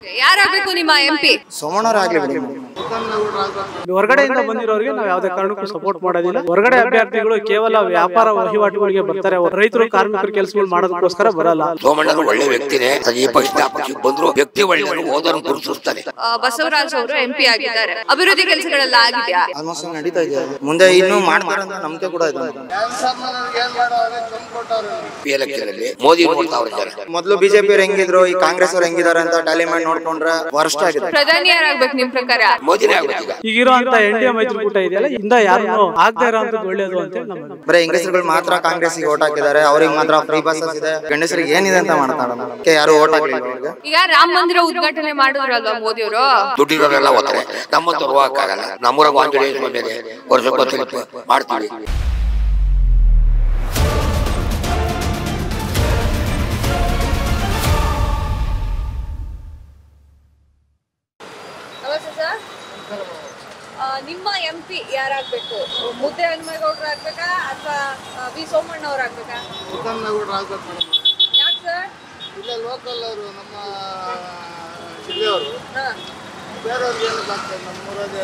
ಯಾರಾಗಬೇಕು ನಿಮ್ಮ M P ಸೋಮಣ್ಣವ್ರು ಆಗ್ಲಿ ಬಿಡಿ ಹೊರಗಡೆಯಿಂದ ಬಂದಿರೋರಿಗೆ ನಾವು ಯಾವುದೇ ಕಾರಣಕ್ಕೂ ಸಪೋರ್ಟ್ ಮಾಡೋದಿಲ್ಲ ಹೊರಗಡೆ ಅಭ್ಯರ್ಥಿಗಳು ಕೇವಲ ವ್ಯಾಪಾರ ವಹಿವಾಟುಗಳಿಗೆ ಬರ್ತಾರೆ ರೈತರು ಕಾರ್ಮಿಕರು ಕೆಲಸಗಳು ಮಾಡೋದಕ್ಕೋಸ್ಕರ ಬರಲ್ಲ ಸೋಮಣ್ಣನು ಒಳ್ಳೆ ವ್ಯಕ್ತಿನೇ ಈ ಪಕ್ಷ ಆ ಪಕ್ಷಕ್ಕೆ ಬಂದ್ರು ವ್ಯಕ್ತಿ ಒಳ್ಳೆಯವರು ಓದೋನು ಗುರುತಿಸ್ತಾನೆ ಆ, ಬಸವರಾಜ್ ಅವರು ಎಂ ಪಿ ಆಗಿದ್ದಾರೆ ಅಭಿವೃದ್ಧಿ ಕೆಲಸಗಳೆಲ್ಲ ಆಗಿದೆಯಾ ಆಲ್ಮೋಸ್ಟ್ ನಡೀತಾ ಇದೆ ಮುಂದೆ ಇನ್ನೂ ಮಾಡ್ತಾರೆ ಅಂತ ನಂಬಿಕೆ ಕೂಡ ಇದೆ ಎಲೆಕ್ಷನ್ ಅಲ್ಲಿ ಮೋದಿ ನೋಡ್ತಾವ್ರೆ ಜನ ಮೊದಲು ಬಿಜೆಪಿ ಅವ್ರು ಹೆಂಗಿದ್ರು ಈ ಕಾಂಗ್ರೆಸ್ ಅವ್ರು ಹೆಂಗಿದಾರೆ ಅಂತ ಟ್ಯಾಲಿ ಮಾಡಿ ನೋಡ್ಕೊಂಡ್ರೆ ವರ್ಸ್ಟ್ ಆಗಿದೆ ಪ್ರಧಾನಿ ಯಾರಾಗ್ಬೇಕು ನಿಮ್ ಪ್ರಕಾರ ಮೋದಿನೇ ಆಗ್ಬೇಕು ಈಗ ಈಗಿರೋ ಅಂತ ಎನ್ ಡಿ ಎ ಮೈತ್ರಿಕೂಟ ಇದೆಯಲ್ಲ ಇಂದ ಯಾರನ್ನು ಆಗದೆ ಇರೋಂಥದ್ದು ಒಳ್ಳೇದು ಅಂತ ನಮ್ಮ ಬರೀ ಹೆಂಗಸರುಗಳು ಮಾತ್ರ ಕಾಂಗ್ರೆಸ್ ಓಟ್ ಹಾಕಿದ್ದಾರೆ ಅವ್ರಿಗೆ ಮಾತ್ರ ಫ್ರೀ ಬಸ್ಸಸ್ ಇದೆ ಗಂಡಸರಿಗೆ ಏನಿದೆ ಅಂತ ಮಾಡ್ತಾರ ಯಾರು ಓಟ್ ಹಾಕ್ಲಿಲ್ಲ ಅವ್ರಿಗೆ ಈಗ ರಾಮ ಮಂದಿರ ಉದ್ಘಾಟನೆ ಮಾಡಿದ್ರಲ್ವಾ ಮೋದಿ ಅವರು ದುಡ್ಡಿರೋರೆಲ್ಲ ಓದ್ತಾರೆ ನಮ್ಮಂತವ್ರು ಹೋಗಕ್ಕಾಗಲ್ಲ ನಮ್ಮೂರಾಗ ಆಂಜನೇಯ ಸ್ವಾಮಿ ಇದೆ ವರ್ಷಕ್ಕೊಂದ್ಸಲಿ ಮಾಡ್ತೀವಿ ನಮಸ್ತೆ ಸರ್ ಆ, ನಿಮ್ಮ ಎಂ ಪಿ ಯಾರಾಗ್ಬೇಕು ಮುದ್ದೆ ಹನುಮೇಗೌಡರು ಆಗ್ಬೇಕಾ ಅಥವಾ ವಿ ಸೋಮಣ್ಣ ಅವ್ರು ಆಗ್ಬೇಕಾ ಯಾಕೆ ಸರ್ ಇಲ್ಲೇ ಲೋಕಲ್ ಅವರು ನಮ್ಮ ಜಿಲ್ಲೆಯವರು ಹಾ ಬೇರೆಯವ್ರಿಗೆ ಏನು ಆಗ್ತದೆ ನಮ್ಮೂರಾಗೆ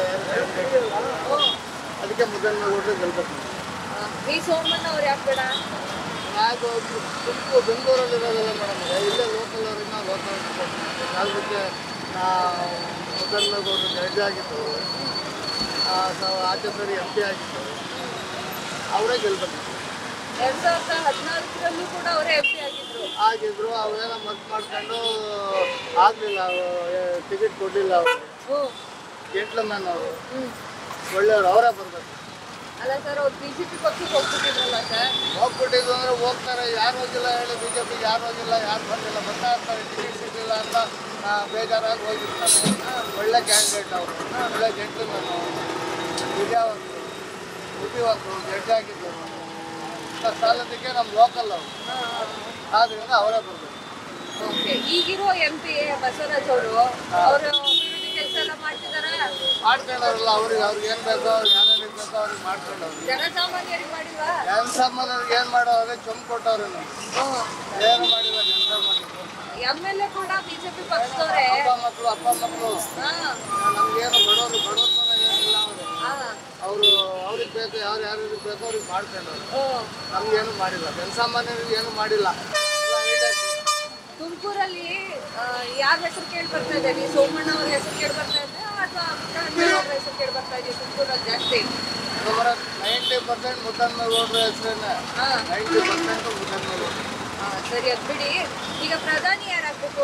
ಅದಕ್ಕೆ ಮೊದಲನೇ ಓಟ್ರೆ ಗೆಲ್ಬೇಕು ವಿ ಸೋಮಣ್ಣ ಅವ್ರು ಯಾಕೆ ಬೇಡ ಯಾಕೆ ತುಮಕು ಬೆಂಗಳೂರಲ್ಲಿ ಇರೋದಲ್ಲ ಮೇಡಮ್ ಇಲ್ಲೇ ಲೋಕಲ್ ಅವ್ರನ್ನ ಲೋಕಲ್ ಅದಕ್ಕೆ ಮೊದಲನೇ ಓಟ್ರು ಜಡ್ಜ್ ಆಗಿತ್ತು ಆ, ಸ- ಆಚೆ ಸರಿ ಎಂ ಪಿ ಆಗಿತ್ತು ಅವರೇ ಗೆಲ್ಬೇಕು ಎರಡ್ ಸಾವಿರದ ಹದಿನಾಲ್ಕರಲ್ಲೂ ಕೂಡ ಅವರೇ ಎಂ ಪಿ ಆಗಿದ್ರು ಆಗಿದ್ರು ಅವೆಲ್ಲ ಮತ್ ಮಾಡ್ಕೊಂಡು ಆಗಲಿಲ್ಲ ಟಿಕೆಟ್ ಕೊಡಲಿಲ್ಲ ಅವರು ಹ್ಮ್ ಜೆಂಟ್ಲ್ಮ್ಯಾನ್ ಅವರು ಹ್ಮ್ ಒಳ್ಳೆಯವರು ಅವರೇ ಬರ್ಬೇಕು ಅಲ್ಲ ಸರ್ ಅವ್ರು ಬಿಜೆಪಿ ಪಕ್ಷಕ್ಕೆ ಹೋಗ್ಬಿಟ್ಟಿದ್ರಲ್ಲ ಸರ್ ಹೋಗ್ಬಿಟ್ಟಿದ್ದು ಅಂದ್ರೆ ಹೋಗ್ತಾರೆ ಯಾರು ಹೋಗಿಲ್ಲ ಹೇಳಿ ಬಿ ಜೆ ಪಿಗೆ ಯಾರು ಹೋಗಿಲ್ಲ ಯಾರು ಬಂದಿಲ್ಲ ಬರ್ತಾ ಇರ್ತಾರೆ ಟಿಕೆಟ್ ಸಿಗಲಿಲ್ಲ ಅಂತ ಆ, ಬೇಜಾರಾಗಿ ಹೋಗಿರ್ತಾರೆ ಒಳ್ಳೆ ಕ್ಯಾಂಡಿಡೇಟ್ ಅವರು ಒಳ್ಳೆ ಜೆಂಟ್ಲ್ಮನ್ ಅವರು ವಿದ್ಯಾವಂತರು ಬುದ್ಧಿವಂತರು ಜಡ್ಜ್ ಆಗಿದ್ದರು ಇಂಥ ಸಾಲದಕ್ಕೆ ನಮ್ಮ ಲೋಕಲ್ ಅವರು ಆದ್ದರಿಂದ ಅವರೇ ಬರಬೇಕು ಓಕೆ ಈಗಿರೋ ಎಂ ಪಿ ಬಸವರಾಜ್ ಅವರು ಅವರು ಅಭಿವೃದ್ಧಿ ಕೆಲಸ ಎಲ್ಲ ಮಾಡ್ತಿದಾರ ಮಾಡ್ಕೊಂಡವ್ರಲ್ಲ ಅವ್ರಿಗೆ ಅವ್ರಿಗೆ ಏನು ಬೇಕೋ ಅವ್ರಿಗೆ ಯಾರ್ಯಾರಿಗೆ ಬೇಕೋ ಅವ್ರಿಗೆ ಮಾಡ್ಕೊಂಡವ್ರು ಜನಸಾಮಾನ್ಯರಿಗೆ ಮಾಡಿಲ್ವಾ ಜನಸಾಮಾನ್ಯರಿಗೆ ಏನು ಮಾಡೋದ್ರೆ ಚೊಂಬು ಕೊಟ್ಟವ್ರೆ ನಾವು ಏನು ಮಾಡಿಲ್ಲ ಜನಸಾಮಾನ್ಯರು ಎಂ ಎಲ್ ಎ ಕೂಡ ಬಿಜೆಪಿ ಪಕ್ಷದವ್ರೆ ಅಪ್ಪ ಮಕ್ಕಳು ಅಪ್ಪ ಮಕ್ಕಳು ಹಾ ನಮ್ಗೇನು ಬಡವರು ಬಡವ್ರ ಥರ ಏನಿಲ್ಲ ಅವರು ಹಾ ಅವರು ಅವ್ರಿಗೆ ಬೇಕು ಯಾರು ಯಾರಿಗೆ ಬೇಕೋ ಅವ್ರಿಗೆ ಮಾಡ್ಕೊಂಡವ್ರು ಹ್ಮ್. ನಮ್ಗೇನು ಮಾಡಿಲ್ಲ ಜನಸಾಮಾನ್ಯರಿಗೆ ಏನು ಮಾಡಿಲ್ಲ ಎಲ್ಲ ಹೈಟೆಕ್ ತುಮಕೂರಲ್ಲಿ ಯಾರ ಹೆಸರು ಕೇಳಿ ಬರ್ತಾ ಇದೆ ನೀವು ಸೋಮಣ್ಣ ಅವ್ರ ಹೆಸರು ಕೇಳಿ ಬರ್ತಾ ಇದೆ ಅಥವಾ ಮುಖ್ಯಮಂತ್ರಿ ಅವ್ರ ಹೆಸರು ಕೇಳಿ ಬರ್ತಾ ಇದೆ ತುಮಕೂರಲ್ಲಿ ಜಾಸ್ತಿ ಸುಮಾರು ನೈಂಟಿ ಪರ್ಸೆಂಟ್ ಮುದ್ದನ್ನ ಗೌಡ್ರ ಹೆಸರೇನೆ ಹಾ ನೈಂಟಿ ಪರ್ಸೆಂಟ್ ಮುದ್ದನ್ನ ಗೌಡ್ರು ಹಾ, ಸರಿ ಅದ್ ಬಿಡಿ ಈಗ ಪ್ರಧಾನಿ ಯಾರಾಗ್ಬೇಕು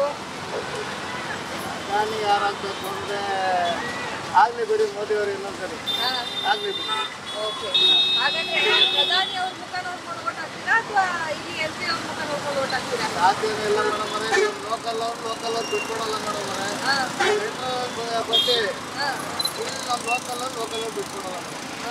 ನಾನು ಯಾರಾಗಬೇಕು ಅಂದರೆ ಆಗಲಿ ಬಿಡಿ ಮೋದಿಯವರು ಇನ್ನೊಂದ್ಸರಿ ಹಾ ಆಗಲಿ ಬಿಡಿ ಓಕೆ ಹಾಗಾದ್ರೆ ಪ್ರಧಾನಿ ಅವ್ರ ಮುಖ ನೋಡ್ಕೊಂಡು ಓಟ್ ಹಾಕ್ತೀರಾ ಅಥವಾ ಇಲ್ಲಿ ಎಂ ಪಿ ಅವ್ರ ಮುಖ ನೋಡ್ಕೊಂಡು ಓಟ್ ಹಾಕ್ತೀರಾ ಸಾಧ್ಯವಿಲ್ಲ ಮೇಡಮರೇ ಲೋಕಲ್ ಅವ್ರು ಲೋಕಲ್ ಅವ್ರು ದುಡ್ಡು ಕೊಡಲ್ಲ ಮೇಡಮರೇ ಹಾ ಬರ್ತೀವಿ ಹಾ ಇಲ್ಲಿ ನಮ್ಮ ಲೋಕಲ್ ಅವ್ರು ಲೋಕಲ್ ಅವ್ರು ದುಡ್ಡು ಕೊಡಲ್ಲ ಹಾ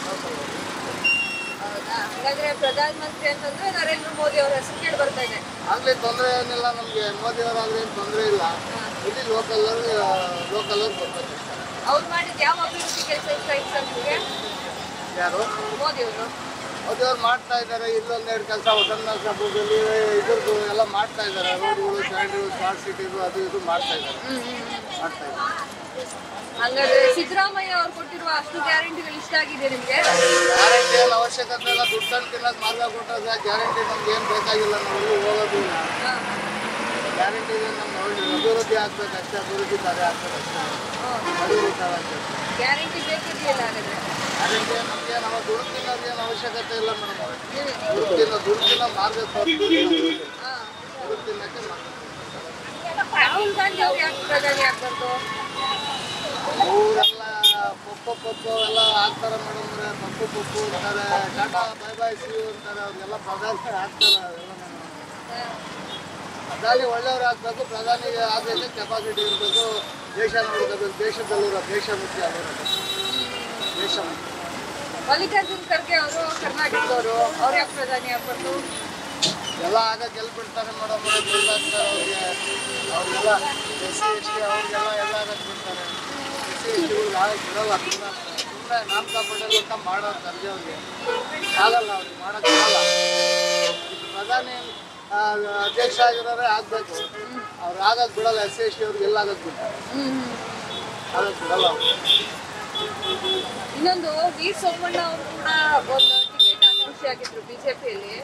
ಹೌದಾ ಹಾಗಾದ್ರೆ ಪ್ರಧಾನ ಮಂತ್ರಿ ಅಂತಂದ್ರೆ ನರೇಂದ್ರ ಮೋದಿ ಅವ್ರ ಹೆಸರು ಕೇಳಿ ಬರ್ತಾ ಇದೆ ಆಗಲಿ ತೊಂದರೆ ಏನಿಲ್ಲ ನಮಗೆ ಮೋದಿಯವರಾಗಲಿ ಏನು ತೊಂದರೆ ಇಲ್ಲ ಇಲ್ಲಿ ಲೋಕಲ್ ಅವರು ಲೋಕಲ್ ಅವ್ರು ಬರ್ಬೇಕು ಅವ್ರು ಮಾಡಿದ ಯಾವ ಅಭಿವೃದ್ಧಿ ಕೆಲಸ ಇಷ್ಟ ಇಷ್ಟ ನಿಮಗೆ ಯಾರು ಮೋದಿ ಅವರು ಮೋದಿಯವ್ರು ಮಾಡ್ತಾ ಇದ್ದಾರೆ ಇಲ್ಲೊಂದೆರಡು ಕೆಲಸ ವಸಂತ ಸಭೆಯಲ್ಲಿ ಇದ್ರದ್ದು ಎಲ್ಲ ಮಾಡ್ತಾ ಇದ್ದಾರೆ ರೋಡ್ಗಳು ಸ್ಟ್ಯಾಂಡ್ಗಳು ಸ್ಮಾರ್ಟ್ ಸಿಟಿಗಳು ಅದು ಇದು ಮಾಡ್ತಾ ಇದ್ದಾರೆ ಮಾಡ್ತಾ ಇದ್ದಾರೆ ಹಂಗಾದ್ರೆ ಸಿದ್ದರಾಮಯ್ಯ ಅವ್ರು ಕೊಟ್ಟಿರುವ ಅಷ್ಟು ಗ್ಯಾರಂಟಿಗಳು ಇಷ್ಟ ಆಗಿದೆ ನಿಮ್ಗೆ ಗ್ಯಾರಂಟಿ ಏನು ಅವಶ್ಯಕತೆ ಇಲ್ಲ ದುಡ್ಡು ತಂದು ತಿನ್ನೋದು ಮಾರ್ಗ ಕೊಟ್ಟರೆ ಗ್ಯಾರಂಟಿ ನಮ್ಗೆ ಏನು ಬೇಕಾಗಿಲ್ಲ ನಾವು ಎಲ್ಲಿ ಹೋಗೋದು ಇಲ್ಲ ಗ್ಯಾರಂಟಿ ಇದೆ ನಮ್ಮ ಅಭಿವೃದ್ಧಿ ಆಗ್ಬೇಕು ಅಷ್ಟೇ ಅಭಿವೃದ್ಧಿ ಕಾರ್ಯ ಆಗ್ಬೇಕು ಅಷ್ಟೇ ಅಭಿವೃದ್ಧಿ ಆಗ್ಬೇಕು ಗ್ಯಾರಂಟಿ ಬೇಕಿರ್ಲಿಲ್ಲ ಹಾಗಾದ್ರೆ ಗ್ಯಾರಂಟಿ ನಮಗೆ ನಮ್ಮ ದುಡ್ಡು ತಿನ್ನೋದು ಏನು ಅವಶ್ಯಕತೆ ಇಲ್ಲ ಮೇಡಮ್ ದುಡ್ಡು ತಿನ್ನೋ ದುಡ್ಡು ತಿನ್ನೋ ಮಾರ್ಗ ತೋರಿಸ್ತೀವಿ ಹಾ. ದುಡ್ಡು ತಿನ್ನೋಕ್ಕೆ ಮಾರ್ಗ ರಾಹುಲ್ ಗಾಂಧಿ ಅವ್ರು ಯಾಕೆ ಪ್ರಧಾನಿ ಆಗ್ಬಾರ್ದು ಊರೆಲ್ಲ ಪಪ್ಪು ಪಪ್ಪು ಎಲ್ಲ ಆಗ್ತಾರೆ ಮೇಡಮ್ ಪಪ್ಪು ಪಪ್ಪು ಅಂತಾರೆ ಟಾಟಾ ಬೈ ಬೈ ಸಿ ಅಂತಾರೆ ಅವ್ರಿಗೆಲ್ಲ ಪ್ರಧಾನಿ ಆಗ್ತಾರೆ ಅವೆಲ್ಲ ಪ್ರಧಾನಿ ಒಳ್ಳೆಯವ್ರು ಆಗ್ಬೇಕು ಪ್ರಧಾನಿಗೆ ಆಗಲಿಕ್ಕೆ ಕೆಪಾಸಿಟಿ ಇರಬೇಕು ದೇಶ ನೋಡ್ಕೋಬೇಕು ದೇಶದಲ್ಲಿರೋ ದೇಶ ಮುಖ್ಯ ಆಗಿರೋದು ದೇಶ ಮುಖ್ಯ ಮಲ್ಲಿಕಾರ್ಜುನ್ ಖರ್ಗೆ ಅವರು ಕರ್ನಾಟಕದವರು ಅವ್ರು ಯಾಕೆ ಪ್ರಧಾನಿ ಆಗ್ಬಾರ್ದು ಎಲ್ಲ ಆಗ ಗೆಲ್ಬಿಡ್ತಾರೆ ಮೇಡಮ್ ಗೆಲ್ಲಾಗ್ತಾರೆ ಅವ್ರಿಗೆ ಅವ್ರಿಗೆಲ್ಲ ಎಸ್ ಸಿ ಎಸ್ ಟಿ ಅವ್ರಿಗೆಲ್ಲ ಎಲ್ಲ ಆಗಕ್ಕೆ ಬಿಡ್ತಾರೆ ಎಸ್ ಸಿ ಎಸ್ ಟಿಗಳು ಆಗಕ್ಕೆ ಬಿಡಲ್ಲ ಸುಮ್ಮನೆ ಸುಮ್ಮನೆ ನಾಮಕ ಪಡೆಯಲು ಅಂತ ಮಾಡೋದು ಖರ್ಗೆ ಅವ್ರಿಗೆ ಆಗಲ್ಲ ಅವ್ರಿಗೆ ಮಾಡೋಕ್ಕೆ ಆಗಲ್ಲ ಇದು ಪ್ರಧಾನಿ ಆ, ಅಧ್ಯಕ್ಷ ಆಗಿರೋರೆ ಆಗ್ಬೇಕು ಅವ್ರು ಆಗಕ್ ಬಿಡಲ್ಲ ಎಸ್ ಸಿ ಎಸ್ ಟಿ ಅವ್ರಿಗೆ ಎಲ್ಲ ಆಗಕ್ ಬಿಡ್ತಾರೆ ಆಗಕ್ ಬಿಡಲ್ಲ ಅವ್ರು ಇನ್ನೊಂದು ವಿ ಸೋಮಣ್ಣ ಅವರು ಕೂಡ ಒಂದು ಟಿಕೆಟ್ ಆಕಾಂಕ್ಷಿ ಆಗಿದ್ರು ಬಿಜೆಪಿಯಲ್ಲಿ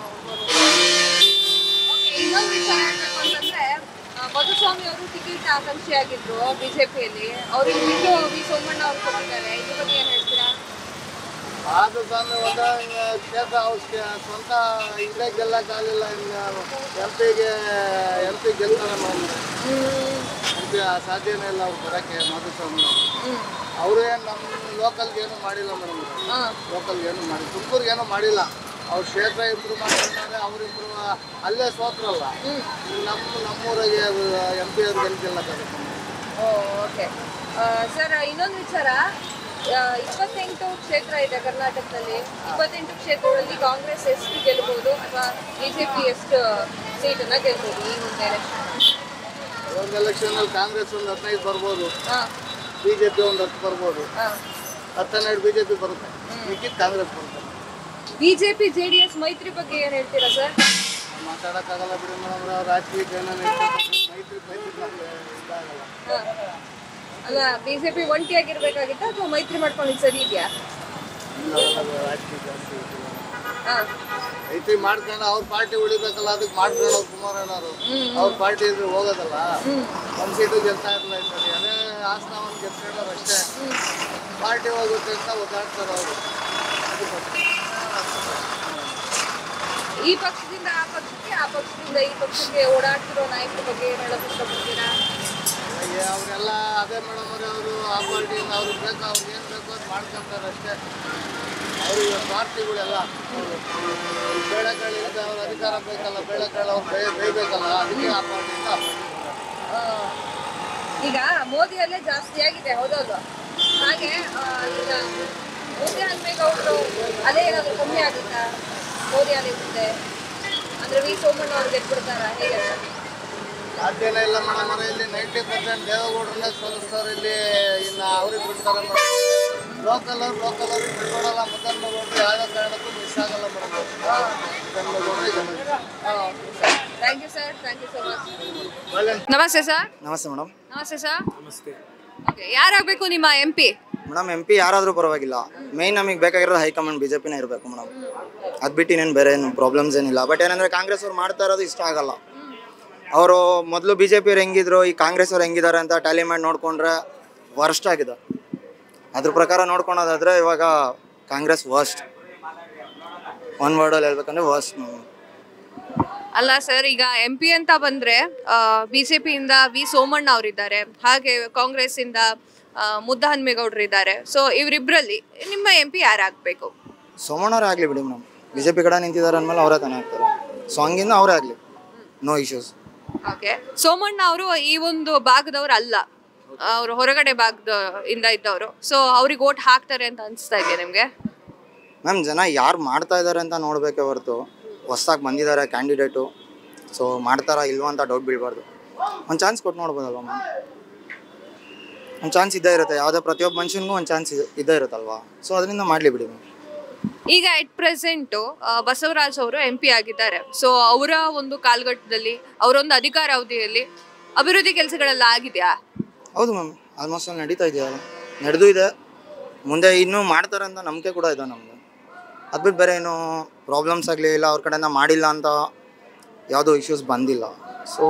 ಇನ್ನೊಂದು ವಿಚಾರ ಹೇಳ್ಬೇಕು ಅಂತಂದ್ರೆ ಆ, ಮಧುಸ್ವಾಮಿ ಅವರು ಟಿಕೆಟ್ ಆಕಾಂಕ್ಷಿ ಆಗಿದ್ರು ಬಿಜೆಪಿಯಲ್ಲಿ ಅವ್ರಿಗೆ ಬಿಟ್ಟು ವಿ ಸೋಮಣ್ಣ ಅವರು ಕೊಟ್ಟಿದ್ದಾರೆ ಇದ್ರ ಬಗ್ಗೆ ಏನ್ ಹೇಳ್ತೀರಾ ಆದ್ರೂ ಸ್ವಾಮಿ ಒಂದ ಕ್ಷೇತ್ರ ಅವ್ರ ಸ್ವಂತ ಇಲ್ಲೇ ಗೆಲ್ಲಕ್ಕಾಗಲಿಲ್ಲ ಇನ್ನು ಎಂ ಪಿಗೆ ಎಂ ಪಿ ಗೆಲ್ತಾರೆ ಎಂ ಪಿ ಸಾಧ್ಯನೇ ಇಲ್ಲ ಅವ್ರು ಬರೋಕ್ಕೆ ಮಧುಸ್ವಾಮಿ ಅವರು ಏನು ನಮ್ಮ ಲೋಕಲ್ಗೆ ಏನು ಮಾಡಿಲ್ಲ ಮೇಡಮ್ ಹಾ ಲೋಕಲ್ಗೆ ಏನು ಮಾಡಿ ತುಮಕೂರಿಗೆ ಏನು ಮಾಡಿಲ್ಲ ಅವ್ರ ಕ್ಷೇತ್ರ ಇಂಪ್ರೂವ್ ಮಾಡ್ಕೊಂಡ್ರೆ ಅವ್ರು ಇಂಪ್ರೂವ್ ಅಲ್ಲೇ ಸೋತ್ರಲ್ಲ ನಮ್ಮ ನಮ್ಮೂರಿಗೆ ಎಂ ಪಿ ಅವ್ರು ಗೆಲ್ತಿಲ್ಲಕ್ಕಾಗುತ್ತೆ ಓಕೆ ಸರ್ ಇನ್ನೊಂದು ವಿಚಾರ ಆ, ಇಪ್ಪತ್ತೆಂಟು ಕ್ಷೇತ್ರ ಇದೆ ಕರ್ನಾಟಕದಲ್ಲಿ ಇಪ್ಪತ್ತೆಂಟು ಕ್ಷೇತ್ರಗಳಲ್ಲಿ ಕಾಂಗ್ರೆಸ್ ಎಷ್ಟು ಗೆಲ್ಬಹುದು ಅಥವಾ ಬಿಜೆಪಿ ಎಷ್ಟು ಸೀಟನ್ನ ಗೆಲ್ಬಹುದು ಈ ಒಂದು ಎಲೆಕ್ಷನ್ ಒಂದು ಎಲೆಕ್ಷನಲ್ಲಿ ಕಾಂಗ್ರೆಸ್ ಒಂದು ಹದಿನೈದು ಬರ್ಬೋದು ಹಾ ಬಿ ಜೆ ಪಿ ಒಂದು ಹತ್ತು ಬರ್ಬೋದು ಹಾ ಹತ್ತೆರಡು ಬಿ ಜೆ ಪಿ ಬರುತ್ತೆ ಮಿಕ್ಕಿದ ಕಾಂಗ್ರೆಸ್ ಬರುತ್ತೆ ಬಿಜೆಪಿ ಜೆಡಿಎಸ್ ಮೈತ್ರಿ ಬಗ್ಗೆ ಏನ್ ಹೇಳ್ತೀರಾ ಸರ್ ಮಾತಾಡೋಕ್ಕಾಗಲ್ಲ ಬಿಡಿ ಮೇಡಮ್ ಅವ್ರು ರಾಜಕೀಯಕ್ಕೆ ಏನೇನು ಮೈತ್ರಿ ಮೈತ್ರಿ ನಮ್ಗೆ ಇದಾಗಲ್ಲ ಅಲ್ಲ ಬಿಜೆಪಿ ಒಂಟಿಯಾಗಿರ್ಬೇಕಾಗಿತ್ತ ಅಥವಾ ಮೈತ್ರಿ ಮಾಡ್ಕೊಂಡಿದ್ದು ಸರಿ ಇದೆಯಾ ಇಲ್ಲ ಅದು ರಾಜಕೀಯ ಜಾಸ್ತಿ ಇದಿಲ್ಲ. ಹಾ ಮೈತ್ರಿ ಮಾಡ್ಕೊಂಡು ಅವ್ರ ಪಾರ್ಟಿ ಉಳಿಬೇಕಲ್ಲ ಅದಕ್ಕೆ ಮಾಡ್ಕೊಳ್ಳೋ ಕುಮಾರಣ್ಣವರು ಅವ್ರ ಪಾರ್ಟಿ ಇದ್ರೆ ಹೋಗೋದಲ್ಲ ಒಂದು ಸೀಟು ಗೆಲ್ತಾ ಇರಲಿಲ್ಲ ಈ ಸರಿ ಅದೇ ಹಾಸನ ಒಂದು ಗೆಲ್ಸ್ಕೊಂಡವ್ರು ಅಷ್ಟೇ ಪಾರ್ಟಿ ಹೋಗುತ್ತೆ ಅಂತ ಒದ್ದಾಡ್ತಾರೆ ಅವರು ಈ ಪಕ್ಷದಿಂದ ಆ ಪಕ್ಷಕ್ಕೆ ಆ ಪಕ್ಷದಿಂದ ಈ ಪಕ್ಷಕ್ಕೆ ಓಡಾಡ್ತಿರೋ ನಾಯಕರ ಬಗ್ಗೆ ಏನ್ ಹೇಳಕ್ ಇಷ್ಟಪಡ್ತೀರಾ ಅವರೆಲ್ಲ ಅದೇ ಮೇಡಮ್ ಅವ್ರೆ ಅವರು ಆ ಪಾರ್ಟಿಯಿಂದ ಅವ್ರಿಗೆ ಬೇಕು ಅವ್ರಿಗೆ ಏನು ಬೇಕು ಅದು ಮಾಡ್ಕೊಂತಾರೆ ಅಷ್ಟೇ ಅವ್ರಿಗೆ ಸ್ವಾರ್ಥಿಗಳೆಲ್ಲ ಬೇಳೆಕಾಳು ಇಲ್ಲದೆ ಅವ್ರ ಅಧಿಕಾರ ಬೇಕಲ್ಲ ಬೇಳೆಕಾಳು ಅವ್ರು ಬೇ ಬೇಯ್ಬೇಕಲ್ಲ ಅದಕ್ಕೆ ಆ ಪಾರ್ಟಿಯಿಂದ ಆ, ಈಗ ಮೋದಿಯಲ್ಲೇ ಜಾಸ್ತಿ ಆಗಿದೆ ಹೌದಲ್ವಾ ಹಾಗೆ ಆ, ಈಗ ಮೋದಿ ಹನ್ಮೇಗೌಡರು ಅದೇ ಏನಾದ್ರು ಕಮ್ಮಿ ಆಗುತ್ತಾ ಮೋದಿ ಅಲೆ ಮುಂದೆ ಅಂದ್ರೆ ವಿ ಸೋಮಣ್ಣ ಅವ್ರು ಗೆದ್ಬಿಡ್ತಾರ ಹೇಗೆ ಸಾಧ್ಯನೇ ಇಲ್ಲ ಮೇಡಮ್ ಅವರೇ ಇಲ್ಲಿ ನೈಂಟಿ ಪರ್ಸೆಂಟ್ ದೇವೇಗೌಡರನ್ನೇ ಸೋಲಿಸ್ತಾರೆ ಇಲ್ಲಿ ಇನ್ನು ಅವ್ರಿಗೆ ಬಿಡ್ತಾರೆ ಮೇಡಮ್ ಲೋಕಲ್ ಅವ್ರು ಲೋಕಲ್ ಅವ್ರಿಗೆ ಬಿಟ್ಕೊಡಲ್ಲ ಮುದ್ದನ್ಮಗೌಡರು ಯಾವುದೇ ಕಾರಣಕ್ಕೂ ಮಿಸ್ ಆಗಲ್ಲ ಮೇಡಮ್ ಮುದ್ದನ್ಮಗೌಡರೇ thank you sir thank you so much ಒಳ್ಳೆ ನಮಸ್ತೆ ಸರ್ ನಮಸ್ತೆ ಮೇಡಮ್ ನಮಸ್ತೆ ಸರ್ ನಮಸ್ತೆ ಓಕೆ ಯಾರಾಗಬೇಕು ನಿಮ್ಮ M P madam M P ಯಾರಾದರೂ ಪರವಾಗಿಲ್ಲ ಮೇಯ್ನ್ ನಮಗೆ ಬೇಕಾಗಿರೋದು ಹೈಕಮಾಂಡ್ ಬಿ ಜೆ ಪಿನೇ ಇರಬೇಕು ಮೇಡಮ್ ಅದು ಬಿಟ್ಟು ಇನ್ನೇನು ಬೇರೆ ಏನು ಪ್ರಾಬ್ಲಮ್ಸ್ ಏನಿಲ್ಲ ಬಟ್ ಏನಂದರೆ ಕಾಂಗ್ರೆಸ್ ಅವ್ರು ಮಾಡ್ತಾ ಇರೋದು ಇಷ್ಟ ಆಗಲ್ಲ ಅವರು ಮೊದಲು ಬಿ ಜೆ ಪಿಯವ್ರು ಹೆಂಗಿದ್ರು ಈ ಕಾಂಗ್ರೆಸ್ ಅವ್ರು ಹೆಂಗಿದ್ದಾರೆ ಅಂತ ಟ್ಯಾಲಿ ಮಾಡಿ ನೋಡಿಕೊಂಡ್ರೆ ವರ್ಸ್ಟ್ ಆಗಿದೆ ಅದ್ರ ಪ್ರಕಾರ ನೋಡ್ಕೊಳೋದಾದ್ರೆ ಇವಾಗ ಕಾಂಗ್ರೆಸ್ ವರ್ಸ್ಟ್ ಒನ್ ವರ್ಡಲ್ಲಿ ಹೇಳ್ಬೇಕಂದ್ರೆ ವರ್ಸ್ಟ್ ಅಲ್ಲ ಸರ್ ಈಗ ಎಂ ಪಿ ಅಂತ ಬಂದ್ರೆ ಬಿಜೆಪಿಯಿಂದ ವಿ ಸೋಮಣ್ಣ ಅವರಿದ್ದಾರೆ ಹಾಗೆ ಕಾಂಗ್ರೆಸ್ ಇಂದ ಆ, ಮುದ್ದ ಹನ್ಮೇಗೌಡರು ಇದ್ದಾರೆ ಸೊ ಇವರಿಬ್ಬರಲ್ಲಿ ನಿಮ್ಮ ಎಂ ಪಿ ಯಾರಾಗಬೇಕು ಸೋಮಣ್ಣವ್ರೇ ಆಗಲಿ ಬಿಡಿ ಮೇಡಮ್ ಬಿ ಜೆ ಪಿ ಕಡೆ ನಿಂತಿದ್ದಾರೆ ಅಂದಮೇಲೆ ಅವರೇ ತಾನೇ ಆಗ್ತಾರೆ ಸೊ ಹಂಗಿಂದ ಅವರೇ ಆಗಲಿ ನೋ ಇಶ್ಯೂಸ್ ಓಕೆ ಸೋಮಣ್ಣ ಅವರು ಈ ಒಂದು ಭಾಗದವ್ರು ಅಲ್ಲ ಅವರು ಹೊರಗಡೆ ಭಾಗದ ಇಂದ ಇದ್ದವರು ಸೊ ಅವ್ರಿಗೆ ಓಟ್ ಹಾಕ್ತಾರೆ ಅಂತ ಅನಿಸ್ತಾ ಇದೆಯಾ ನಿಮಗೆ ಮ್ಯಾಮ್ ಜನ ಯಾರು ಮಾಡ್ತಾ ಇದ್ದಾರೆ ಅಂತ ನೋಡಬೇಕೆ ಹೊರತು ಹೊಸ್ದಾಗಿ ಬಂದಿದ್ದಾರೆ ಕ್ಯಾಂಡಿಡೇಟು ಸೊ ಮಾಡ್ತಾರಾ ಇಲ್ವಾ ಅಂತ ಡೌಟ್ ಬೀಳಬಾರ್ದು ಒಂದು ಚಾನ್ಸ್ ಕೊಟ್ಟು ನೋಡ್ಬೋದಲ್ವ ಮ್ಯಾಮ್ ಒಂದು ಚಾನ್ಸ್ ಇದ್ದೇ ಇರುತ್ತೆ ಯಾವುದೇ ಪ್ರತಿಯೊಬ್ಬ ಮನುಷ್ಯನಿಗೂ ಒಂದು ಚಾನ್ಸ್ ಇದ್ದೇ ಇರುತ್ತಲ್ವಾ ಸೊ ಅದರಿಂದ ಮಾಡಲಿ ಬಿಡಿ ಮ್ಯಾಮ್ ಈಗ ಎಟ್ ಪ್ರೆಸೆಂಟು ಬಸವರಾಜ್ ಅವರು ಎಂ ಪಿ ಆಗಿದ್ದಾರೆ ಸೊ ಅವರ ಒಂದು ಕಾಲಘಟ್ಟದಲ್ಲಿ ಅವರೊಂದು ಅಧಿಕಾರ ಅವಧಿಯಲ್ಲಿ ಅಭಿವೃದ್ಧಿ ಕೆಲಸಗಳೆಲ್ಲ ಆಗಿದೆಯಾ ಹೌದು ಮ್ಯಾಮ್ ಆಲ್ಮೋಸ್ಟ್ ಅಲ್ಲಿ ನಡೀತಾ ಇದೆಯಲ್ಲ ನಡೆದು ಇದೆ ಮುಂದೆ ಇನ್ನೂ ಮಾಡ್ತಾರೆ ಅಂತ ನಂಬಿಕೆ ಕೂಡ ಇದೆ ನಮಗೆ ಅದು ಬಿಟ್ಟು ಬೇರೆ ಏನು ಪ್ರಾಬ್ಲಮ್ಸ್ ಆಗಲಿ ಇಲ್ಲ ಅವ್ರ ಕಡೆಯಿಂದ ಮಾಡಿಲ್ಲ ಅಂತ ಯಾವುದೋ ಇಶ್ಯೂಸ್ ಬಂದಿಲ್ಲ ಸೊ